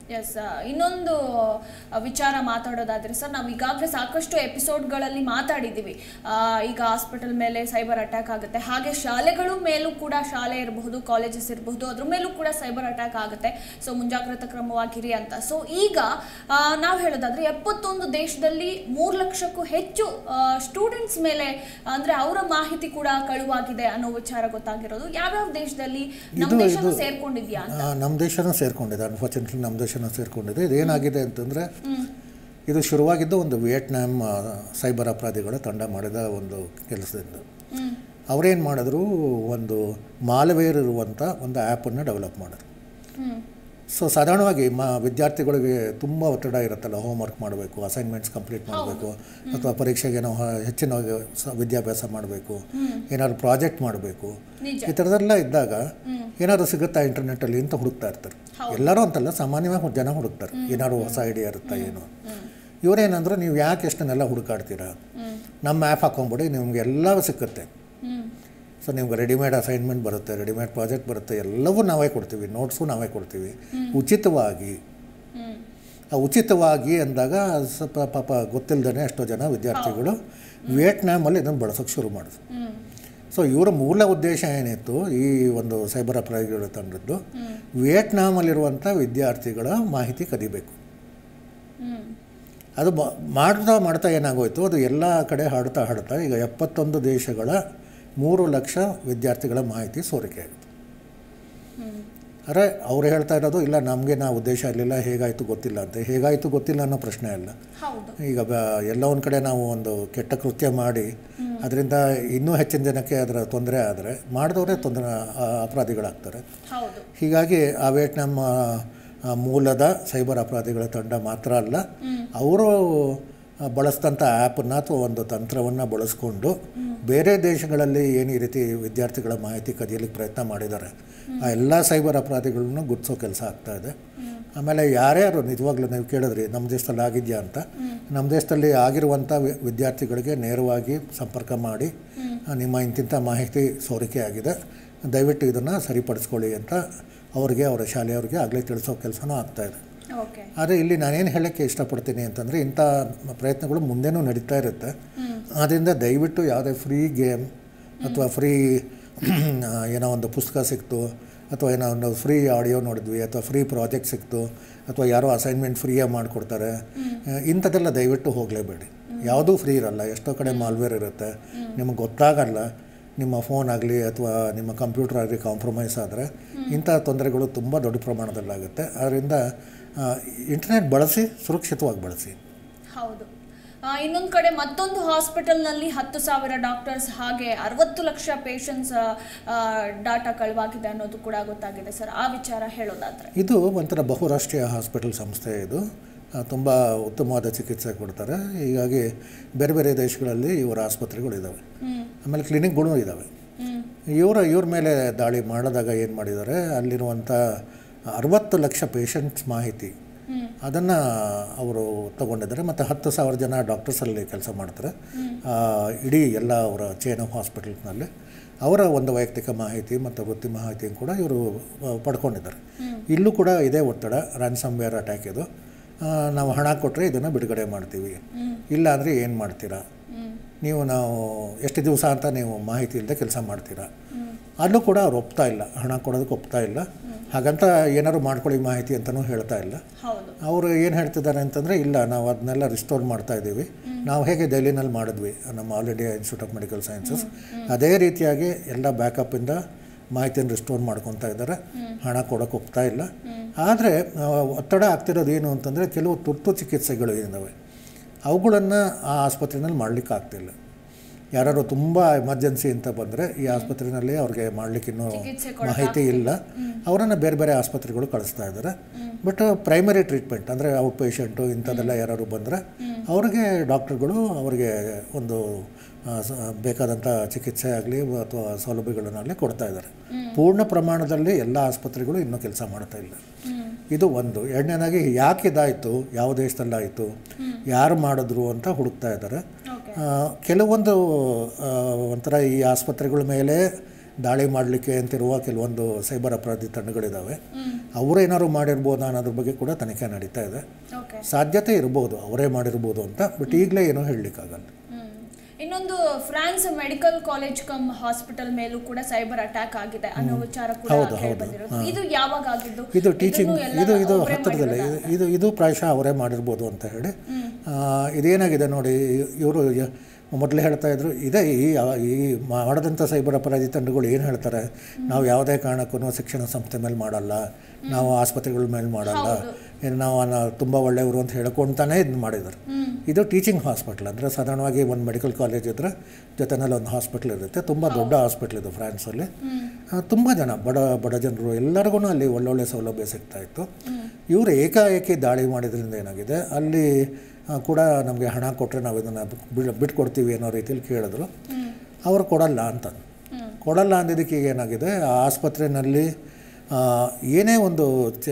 ಎಸ್ ಇನ್ನೊಂದು ಆ, ವಿಚಾರ ಮಾತಾಡೋದಾದ್ರೆ ಸರ್ ನಾವು ಈಗಾಗಲೇ ಸಾಕಷ್ಟು ಎಪಿಸೋಡ್ಗಳಲ್ಲಿ ಮಾತಾಡಿದ್ದೀವಿ ಆ, ಈಗ ಹಾಸ್ಪಿಟಲ್ ಮೇಲೆ ಸೈಬರ್ ಅಟ್ಯಾಕ್ ಆಗುತ್ತೆ ಹಾಗೆ ಶಾಲೆಗಳು ಮೇಲೂ ಕೂಡ ಶಾಲೆ ಇರಬಹುದು ಕಾಲೇಜಸ್ ಇರಬಹುದು ಅದ್ರ ಮೇಲೂ ಕೂಡ ಸೈಬರ್ ಅಟ್ಯಾಕ್ ಆಗುತ್ತೆ ಸೊ ಮುಂಜಾಗ್ರತಾ ಕ್ರಮವಾಗಿರಿ ಅಂತ ಸೊ ಈಗ ನಾವು ಹೇಳೋದಾದ್ರೆ ಎಪ್ಪತ್ತೊಂದು ದೇಶದಲ್ಲಿ ಮೂರು ಲಕ್ಷಕ್ಕೂ ಹೆಚ್ಚು ಸ್ಟೂಡೆಂಟ್ಸ್ ಮೇಲೆ ಅಂದ್ರೆ ಅವರ ಮಾಹಿತಿ ಕೂಡ ಕಳುವಾಗಿದೆ ಅನ್ನೋ ವಿಚಾರ ಗೊತ್ತಾಗಿರೋದು ಯಾವ್ಯಾವ ದೇಶದಲ್ಲಿ ನಮ್ಮ ಇದು- ದೇಶನೂ ಇದು- ಸೇರ್ಕೊಂಡಿದ್ಯಾ ಅಂತ ಆ, ನಮ್ಮ ದೇಶನೂ ಸೇರ್ಕೊಂಡಿದೆ ಅನ್ಫಾರ್ಚುನೇಟ್ಲಿ ನಮ್ಮ ದೇಶನೂ ಸೇರ್ಕೊಂಡಿದೆ ಇದೇನಾಗಿದೆ ಅಂತಂದರೆ ಇದು ಶುರುವಾಗಿದ್ದು ಒಂದು ವಿಯೆಟ್ನಾಂ ಆ, ಸೈಬರ್ ಅಪರಾಧಿಗಳ ತಂಡ ಮಾಡಿದ ಒಂದು ಕೆಲಸದಿಂದ ಹ್ಮ್ ಅವರೇನು ಮಾಡಿದ್ರು ಒಂದು ಮಾಲ್ವೇರ್ ಇರುವಂಥ ಒಂದು ಆ್ಯಪನ್ನು ಡೆವಲಪ್ ಮಾಡಿದ್ರು ಹ್ಮ್ ಸೊ ಸಾಧಾರಣವಾಗಿ ಮಾ ವಿದ್ಯಾರ್ಥಿಗಳಿಗೆ ತುಂಬ ಒತ್ತಡ ಇರುತ್ತಲ್ಲ ಹೋಮ್ವರ್ಕ್ ಮಾಡಬೇಕು ಅಸೈನ್ಮೆಂಟ್ಸ್ ಕಂಪ್ಲೀಟ್ ಮಾಡಬೇಕು ಅಥವಾ ಪರೀಕ್ಷೆಗೆ ನಾವು ಹ- ಹೆಚ್ಚಿನ ಸ- ವಿದ್ಯಾಭ್ಯಾಸ ಮಾಡಬೇಕು ಏನಾದ್ರು ಪ್ರಾಜೆಕ್ಟ್ ಮಾಡಬೇಕು ನಿಜ ಈ ಥರದ್ದೆಲ್ಲ ಇದ್ದಾಗ ಏನಾದ್ರು ಸಿಗುತ್ತಾ ಇಂಟರ್ನೆಟ್ಟಲ್ಲಿ ಅಂತ ಹುಡುಕ್ತಾ ಇರ್ತಾರೆ ಎಲ್ಲರೂ ಅಂತಲ್ಲ ಸಾಮಾನ್ಯವಾಗಿ ಜನ ಹುಡುಕ್ತಾರೆ ಏನಾದ್ರು ಹೊಸ ಐಡಿಯಾ ಇರುತ್ತಾ ಏನು ಇವರೇನಂದ್ರೆ ನೀವು ಯಾಕೆ ಎಷ್ಟನ್ನೆಲ್ಲ ಹುಡುಕಾಡ್ತೀರಾ ನಮ್ಮ ಆ್ಯಪ್ ಹಾಕೊಂಬಿಡಿ ನಿಮ್ಗೆ ಎಲ್ಲವೂ ಸಿಕ್ಕುತ್ತೆ ಹ್ಮ್ ಸೊ ನಿಮ್ಗೆ ರೆಡಿಮೇಡ್ ಅಸೈನ್ಮೆಂಟ್ ಬರುತ್ತೆ ರೆಡಿಮೇಡ್ ಪ್ರಾಜೆಕ್ಟ್ ಬರುತ್ತೆ ಎಲ್ಲವೂ ನಾವೇ ಕೊಡ್ತೀವಿ ನೋಟ್ಸು ನಾವೇ ಕೊಡ್ತೀವಿ ಉಚಿತವಾಗಿ ಹ್ಮ್ ಆ ಉಚಿತವಾಗಿ ಅಂದಾಗ ಸ್ವಲ್ಪ ಪಾಪ ಗೊತ್ತಿಲ್ಲದೇ ಎಷ್ಟೋ ಜನ ವಿದ್ಯಾರ್ಥಿಗಳು ವಿಯೆಟ್ನಾಮಲ್ಲಿ ಇದನ್ನು ಬಳಸೋಕ್ಕೆ ಶುರು ಮಾಡಿದ್ರು ಹ್ಮ್ ಸೊ ಇವರ ಮೂಲ ಉದ್ದೇಶ ಏನಿತ್ತು ಈ ಒಂದು ಸೈಬರ್ ಅಪರಾಧಿಗಳ ತಂಡದ್ದು ವಿಯೆಟ್ನಾಮಲ್ಲಿರುವಂಥ ವಿದ್ಯಾರ್ಥಿಗಳ ಮಾಹಿತಿ ಕದಿಬೇಕು ಹ್ಮ್ ಅದು ಬ ಮಾಡ್ತಾ ಮಾಡ್ತಾ ಏನಾಗೋಯ್ತು ಅದು ಎಲ್ಲ ಕಡೆ ಹಾಡ್ತಾ ಹಾಡ್ತಾ ಈಗ ಎಪ್ಪತ್ತೊಂದು ದೇಶಗಳ ಮೂರು ಲಕ್ಷ ವಿದ್ಯಾರ್ಥಿಗಳ ಮಾಹಿತಿ ಸೋರಿಕೆ ಆಯಿತು ಹ್ಮ್ ಅರೆ ಅವ್ರು ಹೇಳ್ತಾ ಇರೋದು ಇಲ್ಲ ನಮಗೆ ನಾ ಉದ್ದೇಶ ಇರಲಿಲ್ಲ ಹೇಗಾಯಿತು ಗೊತ್ತಿಲ್ಲ ಅಂತ ಹೇಗಾಯಿತು ಗೊತ್ತಿಲ್ಲ ಅನ್ನೋ ಪ್ರಶ್ನೆ ಅಲ್ಲ ಹೌದು ಈಗ ಬ ಎಲ್ಲ ಒಂದು ಕಡೆ ನಾವು ಒಂದು ಕೆಟ್ಟ ಕೃತ್ಯ ಮಾಡಿ ಅದರಿಂದ ಇನ್ನೂ ಹೆಚ್ಚಿನ ಜನಕ್ಕೆ ಅದರ ತೊಂದರೆ ಆದರೆ ಮಾಡಿದವರೇ ತೊಂದರೆ ಆ, ಅಪರಾಧಿಗಳಾಗ್ತಾರೆ ಹೌದು ಹೀಗಾಗಿ ಆ ವಿಯೆಟ್ನಾಂ ಆ, ಆ, ಮೂಲದ ಸೈಬರ್ ಅಪರಾಧಿಗಳ ತಂಡ ಮಾತ್ರ ಅಲ್ಲ ಅವರು ಬಳಸಿದಂಥ ಆ್ಯಪನ್ನು ಅಥವಾ ಒಂದು ತಂತ್ರವನ್ನು ಬಳಸ್ಕೊಂಡು ಬೇರೆ ದೇಶಗಳಲ್ಲಿ ಏನು ಈ ರೀತಿ ವಿದ್ಯಾರ್ಥಿಗಳ ಮಾಹಿತಿ ಕದಿಯಲಿಕ್ಕೆ ಪ್ರಯತ್ನ ಮಾಡಿದ್ದಾರೆ ಆ ಎಲ್ಲ ಸೈಬರ್ ಅಪರಾಧಿಗಳನ್ನು ಗುರ್ತಿಸೋ ಕೆಲಸ ಆಗ್ತಾ ಇದೆ ಆಮೇಲೆ ಯಾರ್ಯಾರು ನಿಜವಾಗ್ಲೂ ನೀವು ಕೇಳಿದ್ರಿ ನಮ್ಮ ದೇಶದಲ್ಲಿ ಆಗಿದೆಯಾ ಅಂತ ನಮ್ಮ ದೇಶದಲ್ಲಿ ಆಗಿರುವಂಥ ವಿ- ವಿದ್ಯಾರ್ಥಿಗಳಿಗೆ ನೇರವಾಗಿ ಸಂಪರ್ಕ ಮಾಡಿ ಆ, ನಿಮ್ಮ ಇಂತಿಂಥ ಮಾಹಿತಿ ಸೋರಿಕೆ ಆಗಿದೆ ದಯವಿಟ್ಟು ಇದನ್ನು ಸರಿಪಡಿಸ್ಕೊಳ್ಳಿ ಅಂತ ಅವರಿಗೆ ಅವರ ಶಾಲೆಯವರಿಗೆ ಆಗಲೇ ತಿಳಿಸೋ ಕೆಲಸನೂ ಆಗ್ತಾಯಿದೆ ಓಕೆ ಆದರೆ ಇಲ್ಲಿ ನಾನೇನು ಹೇಳೋಕ್ಕೆ ಇಷ್ಟಪಡ್ತೀನಿ ಅಂತಂದರೆ ಇಂಥ ಪ್ರಯತ್ನಗಳು ಮುಂದೆನೂ ನಡೀತಾ ಇರುತ್ತೆ ಆದ್ದರಿಂದ ದಯವಿಟ್ಟು ಯಾವುದೇ ಫ್ರೀ ಗೇಮ್ ಅಥವಾ ಫ್ರೀ ಏನೋ ಒಂದು ಪುಸ್ತಕ ಸಿಕ್ತು ಅಥವಾ ಏನೋ ಒಂದು ಫ್ರೀ ಆಡಿಯೋ ನೋಡಿದ್ವಿ ಅಥವಾ ಫ್ರೀ ಪ್ರಾಜೆಕ್ಟ್ ಸಿಕ್ತು ಅಥವಾ ಯಾರೋ ಅಸೈನ್ಮೆಂಟ್ ಫ್ರೀಯಾಗಿ ಮಾಡಿಕೊಡ್ತಾರೆ ಇಂಥದ್ದೆಲ್ಲ ದಯವಿಟ್ಟು ಹೋಗಲೇಬೇಡಿ ಯಾವುದೂ ಫ್ರೀ ಇರಲ್ಲ ಎಷ್ಟೋ ಕಡೆ ಮಾಲ್ವೇರ್ ಇರುತ್ತೆ ನಿಮಗೆ ಗೊತ್ತಾಗಲ್ಲ ನಿಮ್ಮ ಫೋನ್ ಆಗಲಿ ಅಥವಾ ನಿಮ್ಮ ಕಂಪ್ಯೂಟರ್ ಆಗಲಿ ಕಾಂಪ್ರಮೈಸ್ ಆದರೆ ಇಂಥ ತೊಂದರೆಗಳು ತುಂಬ ದೊಡ್ಡ ಪ್ರಮಾಣದಲ್ಲಾಗುತ್ತೆ ಅದರಿಂದ ಇಂಟರ್ನೆಟ್ ಬಳಸಿ ಸುರಕ್ಷಿತವಾಗಿ ಬಳಸಿ ಹೌದು ಇನ್ನೊಂದು ಕಡೆ ಮತ್ತೊಂದು ಹಾಸ್ಪಿಟಲ್ನಲ್ಲಿ ಹತ್ತು ಸಾವಿರ ಡಾಕ್ಟರ್ಸ್ ಹಾಗೆ ಅರವತ್ತು ಲಕ್ಷ ಪೇಷಂಟ್ಸ್ ಡಾಟಾ ಕಳುವಾಗಿದೆ ಅನ್ನೋದು ಕೂಡ ಗೊತ್ತಾಗಿದೆ ಸರ್ ಆ ವಿಚಾರ ಹೇಳೋದಾದ್ರೆ ಇದು ಒಂಥರ ಬಹುರಾಷ್ಟ್ರೀಯ ಹಾಸ್ಪಿಟಲ್ ಸಂಸ್ಥೆ ಇದು ತುಂಬ ಉತ್ತಮವಾದ ಚಿಕಿತ್ಸೆ ಕೊಡ್ತಾರೆ ಹೀಗಾಗಿ ಬೇರೆ ಬೇರೆ ದೇಶಗಳಲ್ಲಿ ಇವರ ಆಸ್ಪತ್ರೆಗಳಿದ್ದಾವೆ ಹ್ಮ್ ಆಮೇಲೆ ಕ್ಲಿನಿಕ್ಗಳು ಇದ್ದಾವೆ ಹ್ಮ್ ಇವರ ಇವ್ರ ಮೇಲೆ ದಾಳಿ ಮಾಡಿದಾಗ ಏನು ಮಾಡಿದ್ದಾರೆ ಅಲ್ಲಿರುವಂಥ ಅರವತ್ತು ಲಕ್ಷ ಪೇಷಂಟ್ಸ್ ಮಾಹಿತಿ ಹ್ಮ್ ಅದನ್ನು ಅವರು ತಗೊಂಡಿದ್ದಾರೆ ಮತ್ತು ಹತ್ತು ಸಾವಿರ ಜನ ಡಾಕ್ಟರ್ಸಲ್ಲಿ ಕೆಲಸ ಮಾಡ್ತಾರೆ ಆ, ಇಡೀ ಎಲ್ಲ ಅವರ ಚೈನ್ ಆಫ್ ಹಾಸ್ಪಿಟಲ್ಸ್ನಲ್ಲಿ ಅವರ ಒಂದು ವೈಯಕ್ತಿಕ ಮಾಹಿತಿ ಮತ್ತು ವೃತ್ತಿ ಮಾಹಿತಿ ಕೂಡ ಇವರು ಆ, ಪಡ್ಕೊಂಡಿದ್ದಾರೆ ಇಲ್ಲೂ ಕೂಡ ಇದೇ ಒತ್ತಡ ರ್ಯಾನ್ಸಮ್ ವೇರ್ ಅಟ್ಯಾಕ್ ಇದು ಆ, ನಾವು ಹಣ ಕೊಟ್ಟರೆ ಇದನ್ನು ಬಿಡುಗಡೆ ಮಾಡ್ತೀವಿ ಇಲ್ಲ ಅಂದರೆ ಏನು ಮಾಡ್ತೀರಾ ಹ್ಮ್ ನೀವು ನಾವು ಎಷ್ಟು ದಿವಸ ಅಂತ ನೀವು ಮಾಹಿತಿ ಇಲ್ಲದೆ ಕೆಲಸ ಮಾಡ್ತೀರಾ ಅಲ್ಲೂ ಕೂಡ ಅವ್ರು ಒಪ್ತಾ ಇಲ್ಲ ಹಣ ಕೊಡೋದಕ್ಕೆ ಒಪ್ತಾ ಇಲ್ಲ ಹಾಗಂತ ಏನಾದ್ರು ಮಾಡ್ಕೊಳ್ಳಿ ಮಾಹಿತಿ ಅಂತಲೂ ಹೇಳ್ತಾ ಇಲ್ಲ ಹೌದು ಅವರು ಏನು ಹೇಳ್ತಿದ್ದಾರೆ ಅಂತಂದರೆ ಇಲ್ಲ ನಾವು ಅದನ್ನೆಲ್ಲ ರಿಸ್ಟೋರ್ ಮಾಡ್ತಾ ಇದ್ದೀವಿ ನಾವು ಹೇಗೆ ದೆಹಲಿನಲ್ಲಿ ಮಾಡಿದ್ವಿ ನಮ್ಮ All India Institute of Medical Sciences ಅದೇ ರೀತಿಯಾಗಿ ಎಲ್ಲ ಬ್ಯಾಕಪ್ಪಿಂದ ಮಾಹಿತಿಯನ್ನು ರಿಸ್ಟೋರ್ ಮಾಡ್ಕೊತಾ ಇದ್ದಾರೆ ಹಣ ಕೊಡೋಕೆ ಒಪ್ತಾ ಇಲ್ಲ ಆದರೆ ಒತ್ತಡ ಆಗ್ತಿರೋದು ಏನು ಅಂತಂದರೆ ಕೆಲವು ತುರ್ತು ಚಿಕಿತ್ಸೆಗಳು ಏನಿದ್ದಾವೆ ಅವುಗಳನ್ನು ಆ ಆಸ್ಪತ್ರೆಯಲ್ಲಿ ಮಾಡಲಿಕ್ಕೆ ಆಗ್ತಿಲ್ಲ ಯಾರು ತುಂಬ ಎಮರ್ಜೆನ್ಸಿ ಅಂತ ಬಂದರೆ ಈ ಆಸ್ಪತ್ರೆಯಲ್ಲಿ ಅವ್ರಿಗೆ ಮಾಡಲಿಕ್ಕೆ ಇನ್ನೂ ಚಿಕಿತ್ಸೆ ಮಾಹಿತಿ ಇಲ್ಲ ಅವರನ್ನು ಬೇರೆ ಬೇರೆ ಆಸ್ಪತ್ರೆಗಳು ಕಳಿಸ್ತಾ ಇದ್ದಾರೆ ಬಟ್ ಪ್ರೈಮರಿ ಟ್ರೀಟ್ಮೆಂಟ್ ಅಂದರೆ ಔಟ್ ಪೇಷಂಟು ಇಂಥದ್ದೆಲ್ಲ ಯಾರು ಬಂದರೆ ಅವ್ರಿಗೆ ಡಾಕ್ಟರ್ಗಳು ಅವರಿಗೆ ಒಂದು ಆ, ಸ- ಬೇಕಾದಂಥ ಚಿಕಿತ್ಸೆ ಆಗಲಿ ಅಥವಾ ಸೌಲಭ್ಯಗಳನ್ನಾಗಲಿ ಕೊಡ್ತಾ ಇದ್ದಾರೆ ಪೂರ್ಣ ಪ್ರಮಾಣದಲ್ಲಿ ಎಲ್ಲ ಆಸ್ಪತ್ರೆಗಳು ಇನ್ನೂ ಕೆಲಸ ಮಾಡ್ತಾ ಇಲ್ಲ ಹ್ಮ್ ಇದು ಒಂದು ಎರಡನೇದಾಗಿ ಯಾಕೆ ಇದಾಯಿತು ಯಾವ ದೇಶದಲ್ಲಾಯಿತು ಯಾರು ಮಾಡಿದ್ರು ಅಂತ ಹುಡುಕ್ತಾ ಇದ್ದಾರೆ ಓಕೆ ಆ, ಕೆಲವೊಂದು ಆ, ಒಂಥರ ಈ ಆಸ್ಪತ್ರೆಗಳ ಮೇಲೆ ದಾಳಿ ಮಾಡಲಿಕ್ಕೆ ಅಂತಿರುವ ಕೆಲವೊಂದು ಸೈಬರ್ ಅಪರಾಧಿ ತಂಡಗಳಿದ್ದಾವೆ ಅವರೇನಾದ್ರು ಮಾಡಿರ್ಬೋದಾ ಅನ್ನೋದ್ರ ಬಗ್ಗೆ ಕೂಡ ತನಿಖೆ ನಡೀತಾ ಇದೆ ಓಕೆ ಸಾಧ್ಯತೆ ಇರ್ಬೋದು ಅವರೇ ಮಾಡಿರ್ಬೋದು ಅಂತ ಬಟ್ ಈಗಲೇ ಏನೂ ಹೇಳಲಿಕ್ಕಾಗಲ್ಲ ಹ್ಮ್. ಇನ್ನೊಂದು France medical college cum hospital ಮೇಲೂ ಕೂಡ ಸೈಬರ್ ಅಟ್ಯಾಕ್ ಆಗಿದೆ ಅನ್ನೋ ವಿಚಾರ ಕೂಡ ಹೌದು, ಕೇಳಿ ಹೌದು. ಬಂದಿರೋದು ಇದು ಯಾವಾಗ ಆಗಿದ್ದು ಇದು ಟೀಚಿಂಗ್ ಇದನ್ನು ಎಲ್ಲ ಇದು ಇದು ಒಬ್ರೇ ಹತ್ತಿರದಲ್ಲೇ ಮಾಡಿರೋದಾ? ಇದು ಇದು ಪ್ರಾಯಶಃ ಅವರೇ ಮಾಡಿರ್ಬೋದು ಅಂತ ಹೇಳಿ ಆ, ಇದೇನಾಗಿದೆ ನೋಡಿ ಇವರು ಮೊದಲೇ ಹೇಳ್ತಾ ಇದ್ರು ಇದೇ ಈ ಈ ಮಾಡಿದಂಥ ಸೈಬರ್ ಅಪರಾಧಿ ತಂಡಗಳು ಏನು ಹೇಳ್ತಾರೆ ನಾವು ಯಾವುದೇ ಕಾರಣಕ್ಕೂ ಶಿಕ್ಷಣ ಸಂಸ್ಥೆ ಮೇಲೆ ಮಾಡಲ್ಲ ನಾವು ಆಸ್ಪತ್ರೆಗಳ ಮೇಲೆ ಮಾಡಲ್ಲ ಏನು ನಾವು ತುಂಬ ಒಳ್ಳೆಯವರು ಅಂತ ಹೇಳ್ಕೊಳ್ತಾನೆ ಇದು ಮಾಡಿದ್ದಾರೆ ಇದು ಟೀಚಿಂಗ್ ಹಾಸ್ಪಿಟ್ಲ್ ಅಂದರೆ ಸಾಧಾರಣವಾಗಿ ಒಂದು ಮೆಡಿಕಲ್ ಕಾಲೇಜ್ ಇದ್ದರೆ ಜೊತೆನಲ್ಲಿ ಒಂದು ಹಾಸ್ಪಿಟ್ಲ್ ಇರುತ್ತೆ ತುಂಬ ದೊಡ್ಡ ಹಾಸ್ಪಿಟ್ಲ್ ಇದು ಫ್ರಾನ್ಸಲ್ಲಿ ತುಂಬ ಜನ ಬಡ ಬಡ ಜನರು ಎಲ್ಲರಿಗೂ ಅಲ್ಲಿ ಒಳ್ಳೊಳ್ಳೆ ಸೌಲಭ್ಯ ಸಿಗ್ತಾ ಇತ್ತು ಇವರು ಏಕಾಏಕಿ ದಾಳಿ ಮಾಡಿದ್ರಿಂದ ಏನಾಗಿದೆ ಅಲ್ಲಿ ಆ, ಕೂಡ ನಮಗೆ ಹಣ ಕೊಟ್ಟರೆ ನಾವು ಇದನ್ನು ಬಿಡ್ ಬಿಟ್ಕೊಡ್ತೀವಿ ಅನ್ನೋ ರೀತಿಯಲ್ಲಿ ಕೇಳಿದ್ರು ಅವರು ಕೊಡಲ್ಲ ಅಂತ ಕೊಡಲ್ಲ ಅಂದಿದ್ದಕ್ಕೆ ಈಗ ಏನಾಗಿದೆ ಆ ಆಸ್ಪತ್ರೆಯಲ್ಲಿ ಆ, ಏನೇ ಒಂದು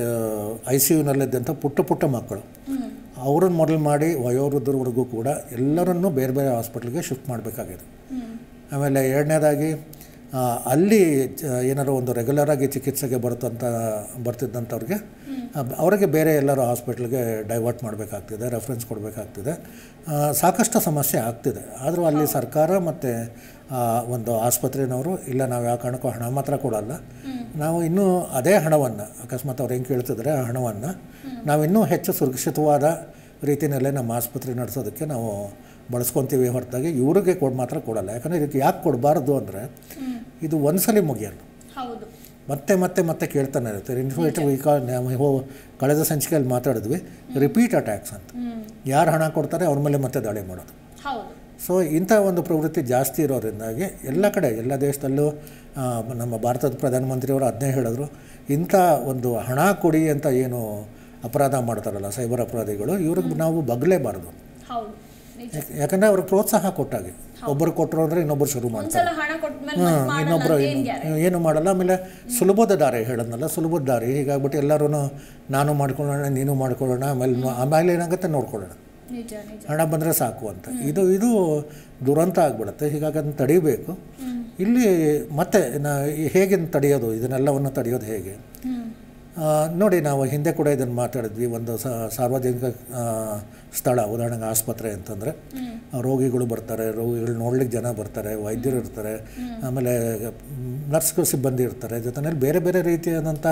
ಐ ಸಿ ಯುನಲ್ಲಿದ್ದಂಥ ಪುಟ್ಟ ಪುಟ್ಟ ಮಕ್ಕಳು ಅವ್ರನ್ನ ಮೊದಲು ಮಾಡಿ ವಯೋವೃದ್ಧರವರೆಗೂ ಕೂಡ ಎಲ್ಲರನ್ನೂ ಬೇರೆ ಬೇರೆ ಹಾಸ್ಪಿಟ್ಲಿಗೆ ಶಿಫ್ಟ್ ಮಾಡಬೇಕಾಗಿದೆ ಆಮೇಲೆ ಎರಡನೇದಾಗಿ ಆ, ಅಲ್ಲಿ ಚ- ಏನಾದ್ರು ಒಂದು ರೆಗ್ಯುಲರಾಗಿ ಚಿಕಿತ್ಸೆಗೆ ಬರುತ್ತಂತ ಬರ್ತಿದ್ದಂಥವ್ರಿಗೆ ಅಬ್- ಅವರಿಗೆ ಬೇರೆ ಎಲ್ಲರೂ ಹಾಸ್ಪಿಟ್ಲಿಗೆ ಡೈವರ್ಟ್ ಮಾಡಬೇಕಾಗ್ತಿದೆ ರೆಫರೆನ್ಸ್ ಕೊಡಬೇಕಾಗ್ತಿದೆ ಆ, ಸಾಕಷ್ಟು ಸಮಸ್ಯೆ ಆಗ್ತಿದೆ ಆದರೂ ಅಲ್ಲಿ ಸರ್ಕಾರ ಮತ್ತು ಒಂದು ಆಸ್ಪತ್ರೆನವರು ಇಲ್ಲ ನಾವು ಯಾವ ಕಾರಣಕ್ಕೂ ಹಣ ಮಾತ್ರ ಕೊಡಲ್ಲ ನಾವು ಇನ್ನೂ ಅದೇ ಹಣವನ್ನು ಅಕಸ್ಮಾತ್ ಅವ್ರು ಹೆಂಗೆ ಕೇಳ್ತಿದ್ರೆ ಆ ಹಣವನ್ನು ನಾವು ಇನ್ನೂ ಹೆಚ್ಚು ಸುರಕ್ಷಿತವಾದ ರೀತಿಯಲ್ಲೇ ನಮ್ಮ ಆಸ್ಪತ್ರೆ ನಡೆಸೋದಕ್ಕೆ ನಾವು ಬಳಸ್ಕೊತೀವಿ ಹೊರತಾಗಿ ಇವ್ರಿಗೆ ಕೊಡು ಮಾತ್ರ ಕೊಡಲ್ಲ ಯಾಕಂದರೆ ಇದಕ್ಕೆ ಯಾಕೆ ಕೊಡಬಾರ್ದು ಅಂದರೆ ಇದು ಒಂದ್ಸಲಿ ಮುಗಿಯಲ್ಲ ಹೌದು ಮತ್ತೆ ಮತ್ತೆ ಮತ್ತೆ ಕೇಳ್ತಾನೆ ಇರುತ್ತೆ ಇನ್ಫೋವೇಟಿವ್ ಈಗ ನಾವು ಹೋ ಕಳೆದ ಸಂಚಿಕೆಯಲ್ಲಿ ಮಾತಾಡಿದ್ವಿ ರಿಪೀಟ್ ಅಟ್ಯಾಕ್ಸ್ ಅಂತ ಯಾರು ಹಣ ಕೊಡ್ತಾರೆ ಅವ್ರ ಮೇಲೆ ಮತ್ತೆ ದಾಳಿ ಮಾಡೋದು ಹೌದು ಸೊ ಇಂಥ ಒಂದು ಪ್ರವೃತ್ತಿ ಜಾಸ್ತಿ ಇರೋದ್ರಿಂದಾಗಿ ಎಲ್ಲ ಕಡೆ ಎಲ್ಲ ದೇಶದಲ್ಲೂ ಆ, ನಮ್ಮ ಭಾರತದ ಪ್ರಧಾನಮಂತ್ರಿಯವರು ಅದನ್ನೇ ಹೇಳಿದ್ರು ಇಂಥ ಒಂದು ಹಣ ಕೊಡಿ ಅಂತ ಏನು ಅಪರಾಧ ಮಾಡ್ತಾರಲ್ಲ ಸೈಬರ್ ಅಪರಾಧಿಗಳು ಇವ್ರಿಗೆ ನಾವು ಬಗ್ಲೇಬಾರ್ದು ಹೌದು ನಿಜ ಯಾಕೆ- ಯಾಕಂದರೆ ಅವ್ರಿಗೆ ಪ್ರೋತ್ಸಾಹ ಕೊಟ್ಟಾಗೆ ಒಬ್ಬರು ಕೊಟ್ಟರು ಅಂದರೆ ಇನ್ನೊಬ್ಬರು ಶುರು ಮಾಡ್ತಾರೆ ಒಂದ್ಸಲ ಹಣ ಕೊಟ್ಮೇಲೆ ಮತ್ತೆ ಮಾಡಲ್ಲ ಇನ್ನೊಬ್ಬರು ಅಂತ ಏನ್ ಗ್ಯಾರಂಟಿ ಏನು ಮಾಡಲ್ಲ ಆಮೇಲೆ ಸುಲಭದ ದಾರಿ ಹೇಳದ್ನಲ್ಲ ಸುಲಭದ ದಾರಿ ಹೀಗಾಗ್ಬಿಟ್ಟು ಎಲ್ಲರೂ ನಾನು ಮಾಡ್ಕೊಳ್ಳೋಣ ನೀನು ಮಾಡ್ಕೊಳ್ಳೋಣ ಆಮೇಲೆ ಮ- ಆಮೇಲೆ ಏನಾಗುತ್ತೆ ನೋಡ್ಕೊಳ್ಳೋಣ ನಿಜ ನಿಜ ಹಣ ಬಂದರೆ ಸಾಕು ಅಂತ ಇದು ಇದು ದುರಂತ ಆಗಿಬಿಡುತ್ತೆ ಹೀಗಾಗಿ ಅದನ್ನು ತಡಿಬೇಕು ಇಲ್ಲಿ ಮತ್ತೆ ನಾ ಹೇಗೆ ಇದನ್ನ ತಡೆಯೋದು ಇದನ್ನೆಲ್ಲವನ್ನು ತಡೆಯೋದು ಹೇಗೆ ಹ್ಮ್ ಆ, ನೋಡಿ ನಾವು ಹಿಂದೆ ಕೂಡ ಇದನ್ನು ಮಾತಾಡಿದ್ವಿ ಒಂದು ಸ ಸಾರ್ವಜನಿಕ ಆ, ಸ್ಥಳ ಉದಾಹರಣೆಗೆ ಆಸ್ಪತ್ರೆ ಅಂತಂದರೆ ರೋಗಿಗಳು ಬರ್ತಾರೆ ರೋಗಿಗಳು ನೋಡ್ಲಿಕ್ಕೆ ಜನ ಬರ್ತಾರೆ ವೈದ್ಯರು ಇರ್ತಾರೆ ಆಮೇಲೆ ನರ್ಸ್ಗಳು ಸಿಬ್ಬಂದಿ ಇರ್ತಾರೆ ಜೊತೆಯಲ್ಲಿ ಬೇರೆ ಬೇರೆ ರೀತಿಯಾದಂಥ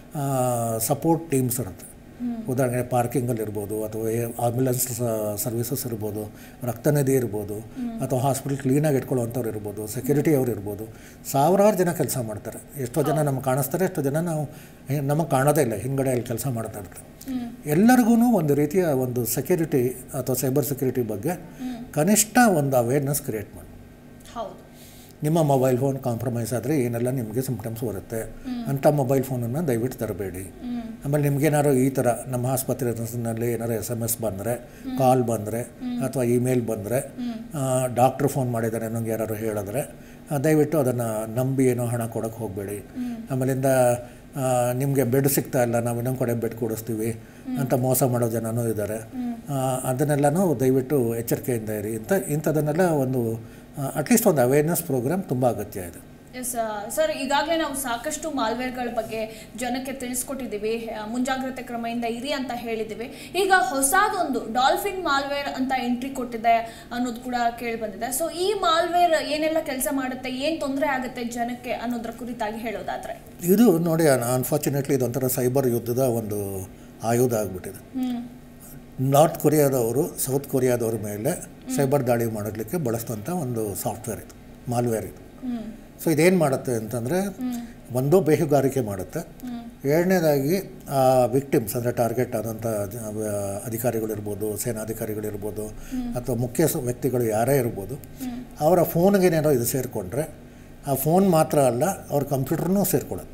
ಸಪೋರ್ಟ್ ಟೀಮ್ಸ್ ಇರುತ್ತೆ ಉದಾಹರಣೆಗೆ ಪಾರ್ಕಿಂಗಲ್ಲಿ ಇರ್ಬೋದು ಅಥವಾ ಆಂಬ್ಯುಲೆನ್ಸ್ ಸರ್ವಿಸಸ್ ಇರ್ಬೋದು ರಕ್ತನಿಧಿ ಇರ್ಬೋದು ಅಥವಾ ಹಾಸ್ಪಿಟಲ್ ಕ್ಲೀನಾಗಿ ಇಟ್ಕೊಳ್ಳುವಂಥವ್ರು ಇರ್ಬೋದು ಸೆಕ್ಯೂರಿಟಿ ಅವ್ರು ಇರ್ಬೋದು ಸಾವಿರಾರು ಜನ ಕೆಲಸ ಮಾಡ್ತಾರೆ ಎಷ್ಟೋ ಜನ ನಮ್ಗೆ ಕಾಣಿಸ್ತಾರೆ ಎಷ್ಟೋ ಜನ ನಾವು ಹೇ- ನಮಗೆ ಕಾಣೋದೇ ಇಲ್ಲ ಹಿಂಗಡೆ ಅಲ್ಲಿ ಕೆಲಸ ಮಾಡ್ತಾ ಇರ್ತಾರೆ ಎಲ್ಲರಿಗೂ ಒಂದು ರೀತಿಯ ಒಂದು ಸೆಕ್ಯೂರಿಟಿ ಅಥವಾ ಸೈಬರ್ ಸೆಕ್ಯೂರಿಟಿ ಬಗ್ಗೆ ಕನಿಷ್ಠ ಒಂದು ಅವೇರ್ನೆಸ್ ಕ್ರಿಯೇಟ್ ಮಾಡಿ ಹೌದು ನಿಮ್ಮ ಮೊಬೈಲ್ ಫೋನ್ ಕಾಂಪ್ರಮೈಸ್ ಆದರೆ ಏನೆಲ್ಲ ನಿಮಗೆ ಸಿಂಪ್ಟಮ್ಸ್ ಬರುತ್ತೆ ಅಂಥ ಮೊಬೈಲ್ ಫೋನನ್ನು ದಯವಿಟ್ಟು ತರಬೇಡಿ ಆಮೇಲೆ ನಿಮ್ಗೇನಾದ್ರು ಈ ಥರ ನಮ್ಮ ಆಸ್ಪತ್ರೆನಲ್ಲಿ ಏನಾರು ಎಸ್ ಎಮ್ ಎಸ್ ಬಂದರೆ ಕಾಲ್ ಬಂದರೆ ಅಥವಾ ಇಮೇಲ್ ಬಂದರೆ ಡಾಕ್ಟ್ರು ಫೋನ್ ಮಾಡಿದ್ದಾರೆ ಅನ್ನೋಂಗೆ ಯಾರು ಹೇಳಿದ್ರೆ ಆ, ದಯವಿಟ್ಟು ಅದನ್ನು ನಂಬಿ ಏನೋ ಹಣ ಕೊಡೋಕ್ಕೆ ಹೋಗಬೇಡಿ ಆಮೇಲಿಂದ ನಿಮಗೆ ಬೆಡ್ ಸಿಗ್ತಾ ಇಲ್ಲ ನಾವು ಇನ್ನೊಂದು ಕಡೆ ಬೆಡ್ ಕೊಡಿಸ್ತೀವಿ ಅಂತ ಮೋಸ ಮಾಡೋ ಜನನೂ ಇದ್ದಾರೆ ಅದನ್ನೆಲ್ಲನೂ ದಯವಿಟ್ಟು ಎಚ್ಚರಿಕೆಯಿಂದ ಇರಿ ಇಂಥ ಇಂಥದನ್ನೆಲ್ಲ ಒಂದು ಅಟ್ಲೀಸ್ಟ್ ಒಂದು ಅವೇರ್ನೆಸ್ ಪ್ರೋಗ್ರಾಮ್ ತುಂಬ ಅಗತ್ಯ ಇದೆ ಎಸ್ ಸರ್ ಈಗಾಗಲೇ ನಾವು ಸಾಕಷ್ಟು ಮಾಲ್ವೇರ್ಗಳ ಬಗ್ಗೆ ಜನಕ್ಕೆ ತಿಳಿಸ್ಕೊಟ್ಟಿದ್ದೀವಿ ಆ, ಮುಂಜಾಗ್ರತೆ ಕ್ರಮದಿಂದ ಇರಿ ಅಂತ ಹೇಳಿದ್ದೀವಿ ಈಗ ಹೊಸದೊಂದು ಡಾಲ್ಫಿನ್ ಮಾಲ್ವೇರ್ ಅಂತ ಎಂಟ್ರಿ ಕೊಟ್ಟಿದೆ ಅನ್ನೋದು ಕೂಡ ಕೇಳಿ ಬಂದಿದೆ ಸೊ ಈ ಮಾಲ್ವೇರ್ ಏನೆಲ್ಲ ಕೆಲಸ ಮಾಡುತ್ತೆ ಏನು ತೊಂದರೆ ಆಗುತ್ತೆ ಜನಕ್ಕೆ ಅನ್ನೋದ್ರ ಕುರಿತಾಗಿ ಹೇಳೋದಾದ್ರೆ ಇದು ನೋಡಿ ಅನ್ಫಾರ್ಚುನೇಟ್ಲಿ ಇದೊಂಥರ ಸೈಬರ್ ಯುದ್ಧದ ಒಂದು ಆಯುಧ ಆಗಿಬಿಟ್ಟಿದೆ ಹ್ಮ್ ನಾರ್ತ್ ಕೊರಿಯಾದವರು ಸೌತ್ ಕೊರಿಯಾದವ್ರ ಮೇಲೆ ಸೈಬರ್ ದಾಳಿ ಮಾಡಲಿಕ್ಕೆ ಬಳಸಿದಂಥ ಒಂದು ಸಾಫ್ಟ್ವೇರ್ ಇದು ಮಾಲ್ವೇರ್ ಇದು ಹ್ಮ್ ಸೊ ಇದೇನು ಮಾಡುತ್ತೆ ಅಂತಂದರೆ ಒಂದು ಬೇಹುಗಾರಿಕೆ ಮಾಡುತ್ತೆ ಎರಡನೇದಾಗಿ ಆ ವಿಕ್ಟಿಮ್ಸ್ ಅಂದರೆ ಟಾರ್ಗೆಟ್ ಆದಂಥ ಜ- ಆ, ಅಧಿಕಾರಿಗಳಿರ್ಬೋದು ಸೇನಾಧಿಕಾರಿಗಳಿರ್ಬೋದು ಅಥವಾ ಮುಖ್ಯ ಸ- ವ್ಯಕ್ತಿಗಳು ಯಾರೇ ಇರ್ಬೋದು ಅವರ ಫೋನ್ಗೇನೇನೋ ಇದು ಸೇರಿಕೊಂಡ್ರೆ ಆ ಫೋನ್ ಮಾತ್ರ ಅಲ್ಲ ಅವ್ರ ಕಂಪ್ಯೂಟರ್ನೂ ಸೇರ್ಕೊಳ್ಳುತ್ತೆ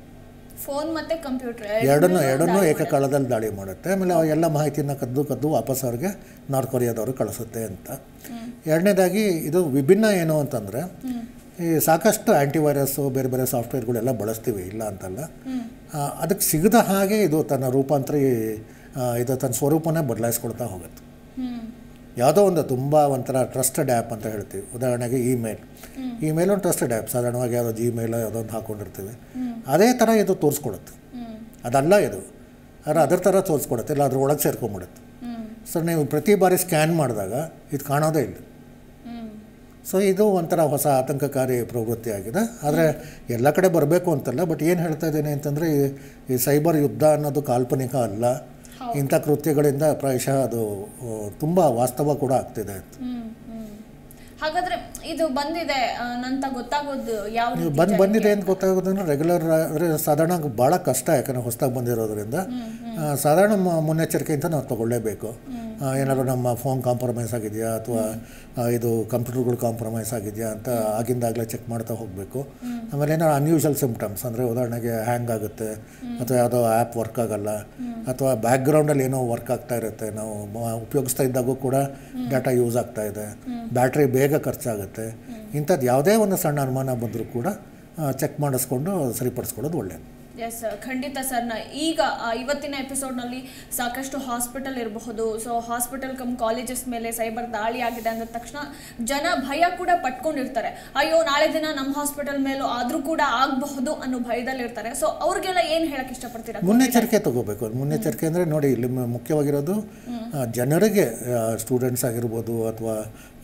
ಫೋನ್ ಮತ್ತೆ ಕಂಪ್ಯೂಟರ್ ಎರಡನ್ನೂ ಎರಡನ್ನೂ ಏಕಕಾಲದಲ್ಲಿ ದಾಳಿ ಮಾಡುತ್ತೆ ಆಮೇಲೆ ಆ ಎಲ್ಲ ಮಾಹಿತಿನ ಕದ್ದು ಕದ್ದು ವಾಪಸ್ ಅವ್ರಿಗೆ ನಾರ್ತ್ ಕೊರಿಯಾದವರು ಕಳಿಸುತ್ತೆ ಅಂತ ಎರಡನೇದಾಗಿ ಇದು ವಿಭಿನ್ನ ಏನು ಅಂತಂದರೆ ಈ ಸಾಕಷ್ಟು ಆ್ಯಂಟಿವೈರಸ್ಸು ಬೇರೆ ಬೇರೆ ಸಾಫ್ಟ್ವೇರ್ಗಳೆಲ್ಲ ಬಳಸ್ತೀವಿ ಇಲ್ಲ ಅಂತಲ್ಲ ಆ, ಅದಕ್ಕೆ ಸಿಗದ ಹಾಗೆ ಇದು ತನ್ನ ರೂಪಾಂತರಿ ಆ, ಇದು ತನ್ನ ಸ್ವರೂಪನೇ ಬದಲಾಯಿಸ್ಕೊಳ್ತಾ ಹೋಗುತ್ತೆ ಹ್ಮ್ ಯಾವುದೋ ಒಂದು ತುಂಬ ಒಂಥರ ಟ್ರಸ್ಟೆಡ್ ಆ್ಯಪ್ ಅಂತ ಹೇಳ್ತೀವಿ ಉದಾಹರಣೆಗೆ ಇಮೇಲ್ ಇಮೇಲ್ ಒಂದು ಟ್ರಸ್ಟೆಡ್ ಆ್ಯಪ್ ಸಾಧಾರಣವಾಗಿ ಯಾವುದೋ ಜಿಮೇಲ್ ಯಾವುದೋ ಒಂದು ಹಾಕ್ಕೊಂಡಿರ್ತೀವಿ ಅದೇ ಥರ ಇದು ತೋರಿಸ್ಕೊಡುತ್ತೆ ಹ್ಮ್ ಅದಲ್ಲ ಇದು ಆದರೆ ಅದರ ಥರ ತೋರಿಸ್ಕೊಡುತ್ತೆ ಇಲ್ಲ ಅದ್ರ ಒಳಗೆ ಸೇರ್ಕೊಂಬಿಡುತ್ತೆ ಹ್ಮ್ ಸೊ ನೀವು ಪ್ರತಿ ಬಾರಿ ಸ್ಕ್ಯಾನ್ ಮಾಡಿದಾಗ ಇದು ಕಾಣೋದೇ ಇಲ್ಲ ಹ್ಮ್ ಸೊ ಇದು ಒಂಥರ ಹೊಸ ಆತಂಕಕಾರಿ ಪ್ರವೃತ್ತಿ ಆಗಿದೆ ಆದರೆ ಎಲ್ಲ ಕಡೆ ಬರಬೇಕು ಅಂತಲ್ಲ ಬಟ್ ಏನು ಹೇಳ್ತಾ ಇದ್ದೀನಿ ಅಂತಂದರೆ ಈ ಈ ಸೈಬರ್ ಯುದ್ಧ ಅನ್ನೋದು ಕಾಲ್ಪನಿಕ ಅಲ್ಲ ಇಂಥ ಕೃತ್ಯಗಳಿಂದ ಪ್ರಾಯಶಃ ಅದು ತುಂಬ ವಾಸ್ತವ ಕೂಡ ಆಗ್ತಿದೆ ಅಂತ ಹ್ಮ್ ಹ್ಮ್ ಹಾಗಾದ್ರೆ ಇದು ಬಂದಿದೆ ಆ, ನಂತ ಗೊತ್ತಾಗೋದು ಯಾವ ನೀವು ರೀತಿ ಬಂದು ಜನಕ್ಕೆ? ಬಂದಿದೆ ಅಂತ ಗೊತ್ತಾಗೋದಂದ್ರೆ ರೆಗ್ಯುಲರ್ ಅಂದರೆ ಸಾಧಾರಣ ಭಾಳ ಕಷ್ಟ ಯಾಕಂದರೆ ಹೊಸದಾಗಿ ಬಂದಿರೋದ್ರಿಂದ ಆ, ಸಾಧಾರಣ ಮ- ಮುನ್ನೆಚ್ಚರಿಕೆಯಿಂದ ನಾವು ತಗೊಳ್ಳೇಬೇಕು ಆ, ಏನಾದ್ರು ನಮ್ಮ ಫೋನ್ ಕಾಂಪ್ರಮೈಸ್ ಆಗಿದೆಯಾ ಅಥವಾ ಇದು ಕಂಪ್ಯೂಟರ್ಗಳು ಕಾಂಪ್ರಮೈಸ್ ಆಗಿದೆಯಾ ಅಂತ ಆಗಿಂದಾಗಲೇ ಚೆಕ್ ಮಾಡ್ತಾ ಹೋಗಬೇಕು ಆಮೇಲೆ ಏನಾದ್ರು ಅನ್ಯೂಷಲ್ ಸಿಮ್ಟಮ್ಸ್ ಅಂದರೆ ಉದಾಹರಣೆಗೆ ಹ್ಯಾಂಗ್ ಆಗುತ್ತೆ ಅಥವಾ ಯಾವುದೋ ಆ್ಯಪ್ ವರ್ಕ್ ಆಗಲ್ಲ ಅಥವಾ ಬ್ಯಾಕ್ಗ್ರೌಂಡಲ್ಲಿ ಏನೋ ವರ್ಕ್ ಆಗ್ತಾ ಇರುತ್ತೆ ನಾವು ಮ- ಉಪಯೋಗಿಸ್ತಾ ಇದ್ದಾಗೂ ಕೂಡ ಡಾಟಾ ಯೂಸ್ ಆಗ್ತಾ ಇದೆ ಬ್ಯಾಟ್ರಿ ಬೇಗ ಖರ್ಚಾಗುತ್ತೆ ಇಂಥದ್ದು ಯಾವುದೇ ಒಂದು ಸಣ್ಣ ಅನುಮಾನ ಬಂದರೂ ಕೂಡ ಚೆಕ್ ಮಾಡಿಸ್ಕೊಂಡು ಸರಿಪಡಿಸ್ಕೊಳ್ಳೋದು ಒಳ್ಳೆಯದು ಎಸ್ ಖಂಡಿತ ಸರ್ ನಾ ಈಗ ಆ, ಇವತ್ತಿನ ಎಪಿಸೋಡ್ನಲ್ಲಿ ಸಾಕಷ್ಟು ಹಾಸ್ಪಿಟಲ್ ಇರಬಹುದು ಸೊ ಹಾಸ್ಪಿಟಲ್ ಕಮ್ ಕಾಲೇಜಸ್ ಮೇಲೆ ಸೈಬರ್ ದಾಳಿ ಆಗಿದೆ ಅಂದ ತಕ್ಷಣ ಜನ ಭಯ ಕೂಡ ಪಟ್ಕೊಂಡಿರ್ತಾರೆ ಅಯ್ಯೋ ನಾಳೆ ದಿನ ನಮ್ಮ ಹಾಸ್ಪಿಟಲ್ ಮೇಲೂ ಆದರೂ ಕೂಡ ಆಗಬಹುದು ಅನ್ನೋ ಭಯದಲ್ಲಿ ಇರ್ತಾರೆ ಸೊ ಅವ್ರಿಗೆಲ್ಲ ಏನು ಹೇಳಕ್ ಇಷ್ಟಪಡ್ತೀರಾ ಮುನ್ನೆಚ್ಚರಿಕೆ ತಗೋಬೇಕು ಮುನ್ನೆಚ್ಚರಿಕೆ ಅಂದರೆ ನೋಡಿ ಇಲ್ಲಿ ಮು- ಮುಖ್ಯವಾಗಿರೋದು ಆ, ಜನರಿಗೆ ಸ್ಟೂಡೆಂಟ್ಸ್ ಆಗಿರ್ಬೋದು ಅಥವಾ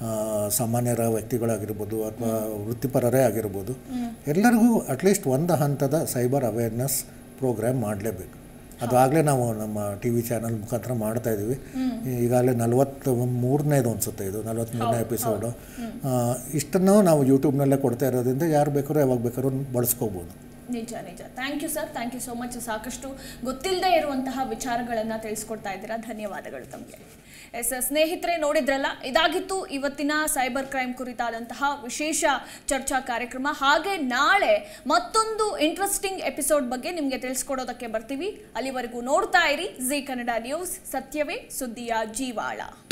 ಸಾಮಾನ್ಯರ ವ್ಯಕ್ತಿಗಳಾಗಿರ್ಬೋದು ಅಥವಾ ವೃತ್ತಿಪರರೇ ಆಗಿರ್ಬೋದು ಎಲ್ಲರಿಗೂ ಅಟ್ಲೀಸ್ಟ್ ಒಂದು ಹಂತದ ಸೈಬರ್ ಅವೇರ್ನೆಸ್ ಪ್ರೋಗ್ರಾಮ್ ಮಾಡಲೇಬೇಕು ಅದಾಗಲೇ ನಾವು ನಮ್ಮ ಟಿ ವಿ ಚಾನಲ್ ಮುಖಾಂತರ ಮಾಡ್ತಾ ಇದ್ದೀವಿ ಈಗಾಗಲೇ ನಲವತ್ತು ಮೂರನೇದು ಅನಿಸುತ್ತೆ ಇದು ನಲವತ್ತ್ಮೂರನೇ ಎಪಿಸೋಡು ಇಷ್ಟನ್ನು ನಾವು ಯೂಟ್ಯೂಬ್ನಲ್ಲೇ ಕೊಡ್ತಾ ಇರೋದ್ರಿಂದ ಯಾರು ಬೇಕಾದ್ರೂ ಯಾವಾಗ ಬೇಕಾದ್ರೂ ಬಳಸ್ಕೋಬೋದು ನಿಜ ನಿಜ thank you sir thank you so much ಸಾಕಷ್ಟು ಗೊತ್ತಿಲ್ಲದೆ ಇರುವಂತಹ ವಿಚಾರಗಳನ್ನು ತಿಳಿಸ್ಕೊಡ್ತಾ ಇದ್ದೀರಾ ಧನ್ಯವಾದಗಳು ತಮಗೆ ಎಸ್ ಸ್ನೇಹಿತರೆ ನೋಡಿದ್ರಲ್ಲ ಇದಾಗಿತ್ತು ಇವತ್ತಿನ ಸೈಬರ್ ಕ್ರೈಮ್ ಕುರಿತಾದಂತಹ ವಿಶೇಷ ಚರ್ಚಾ ಕಾರ್ಯಕ್ರಮ ಹಾಗೆ ನಾಳೆ ಮತ್ತೊಂದು ಇಂಟ್ರೆಸ್ಟಿಂಗ್ ಎಪಿಸೋಡ್ ಬಗ್ಗೆ ನಿಮಗೆ ತಿಳಿಸ್ಕೊಡೋದಕ್ಕೆ ಬರ್ತೀವಿ ಅಲ್ಲಿವರೆಗೂ ನೋಡ್ತಾ ಇರಿ ಜಿ ಕನ್ನಡ ನ್ಯೂಸ್ ಸತ್ಯವೇ ಸುದ್ದಿಯ ಜೀವಾಳ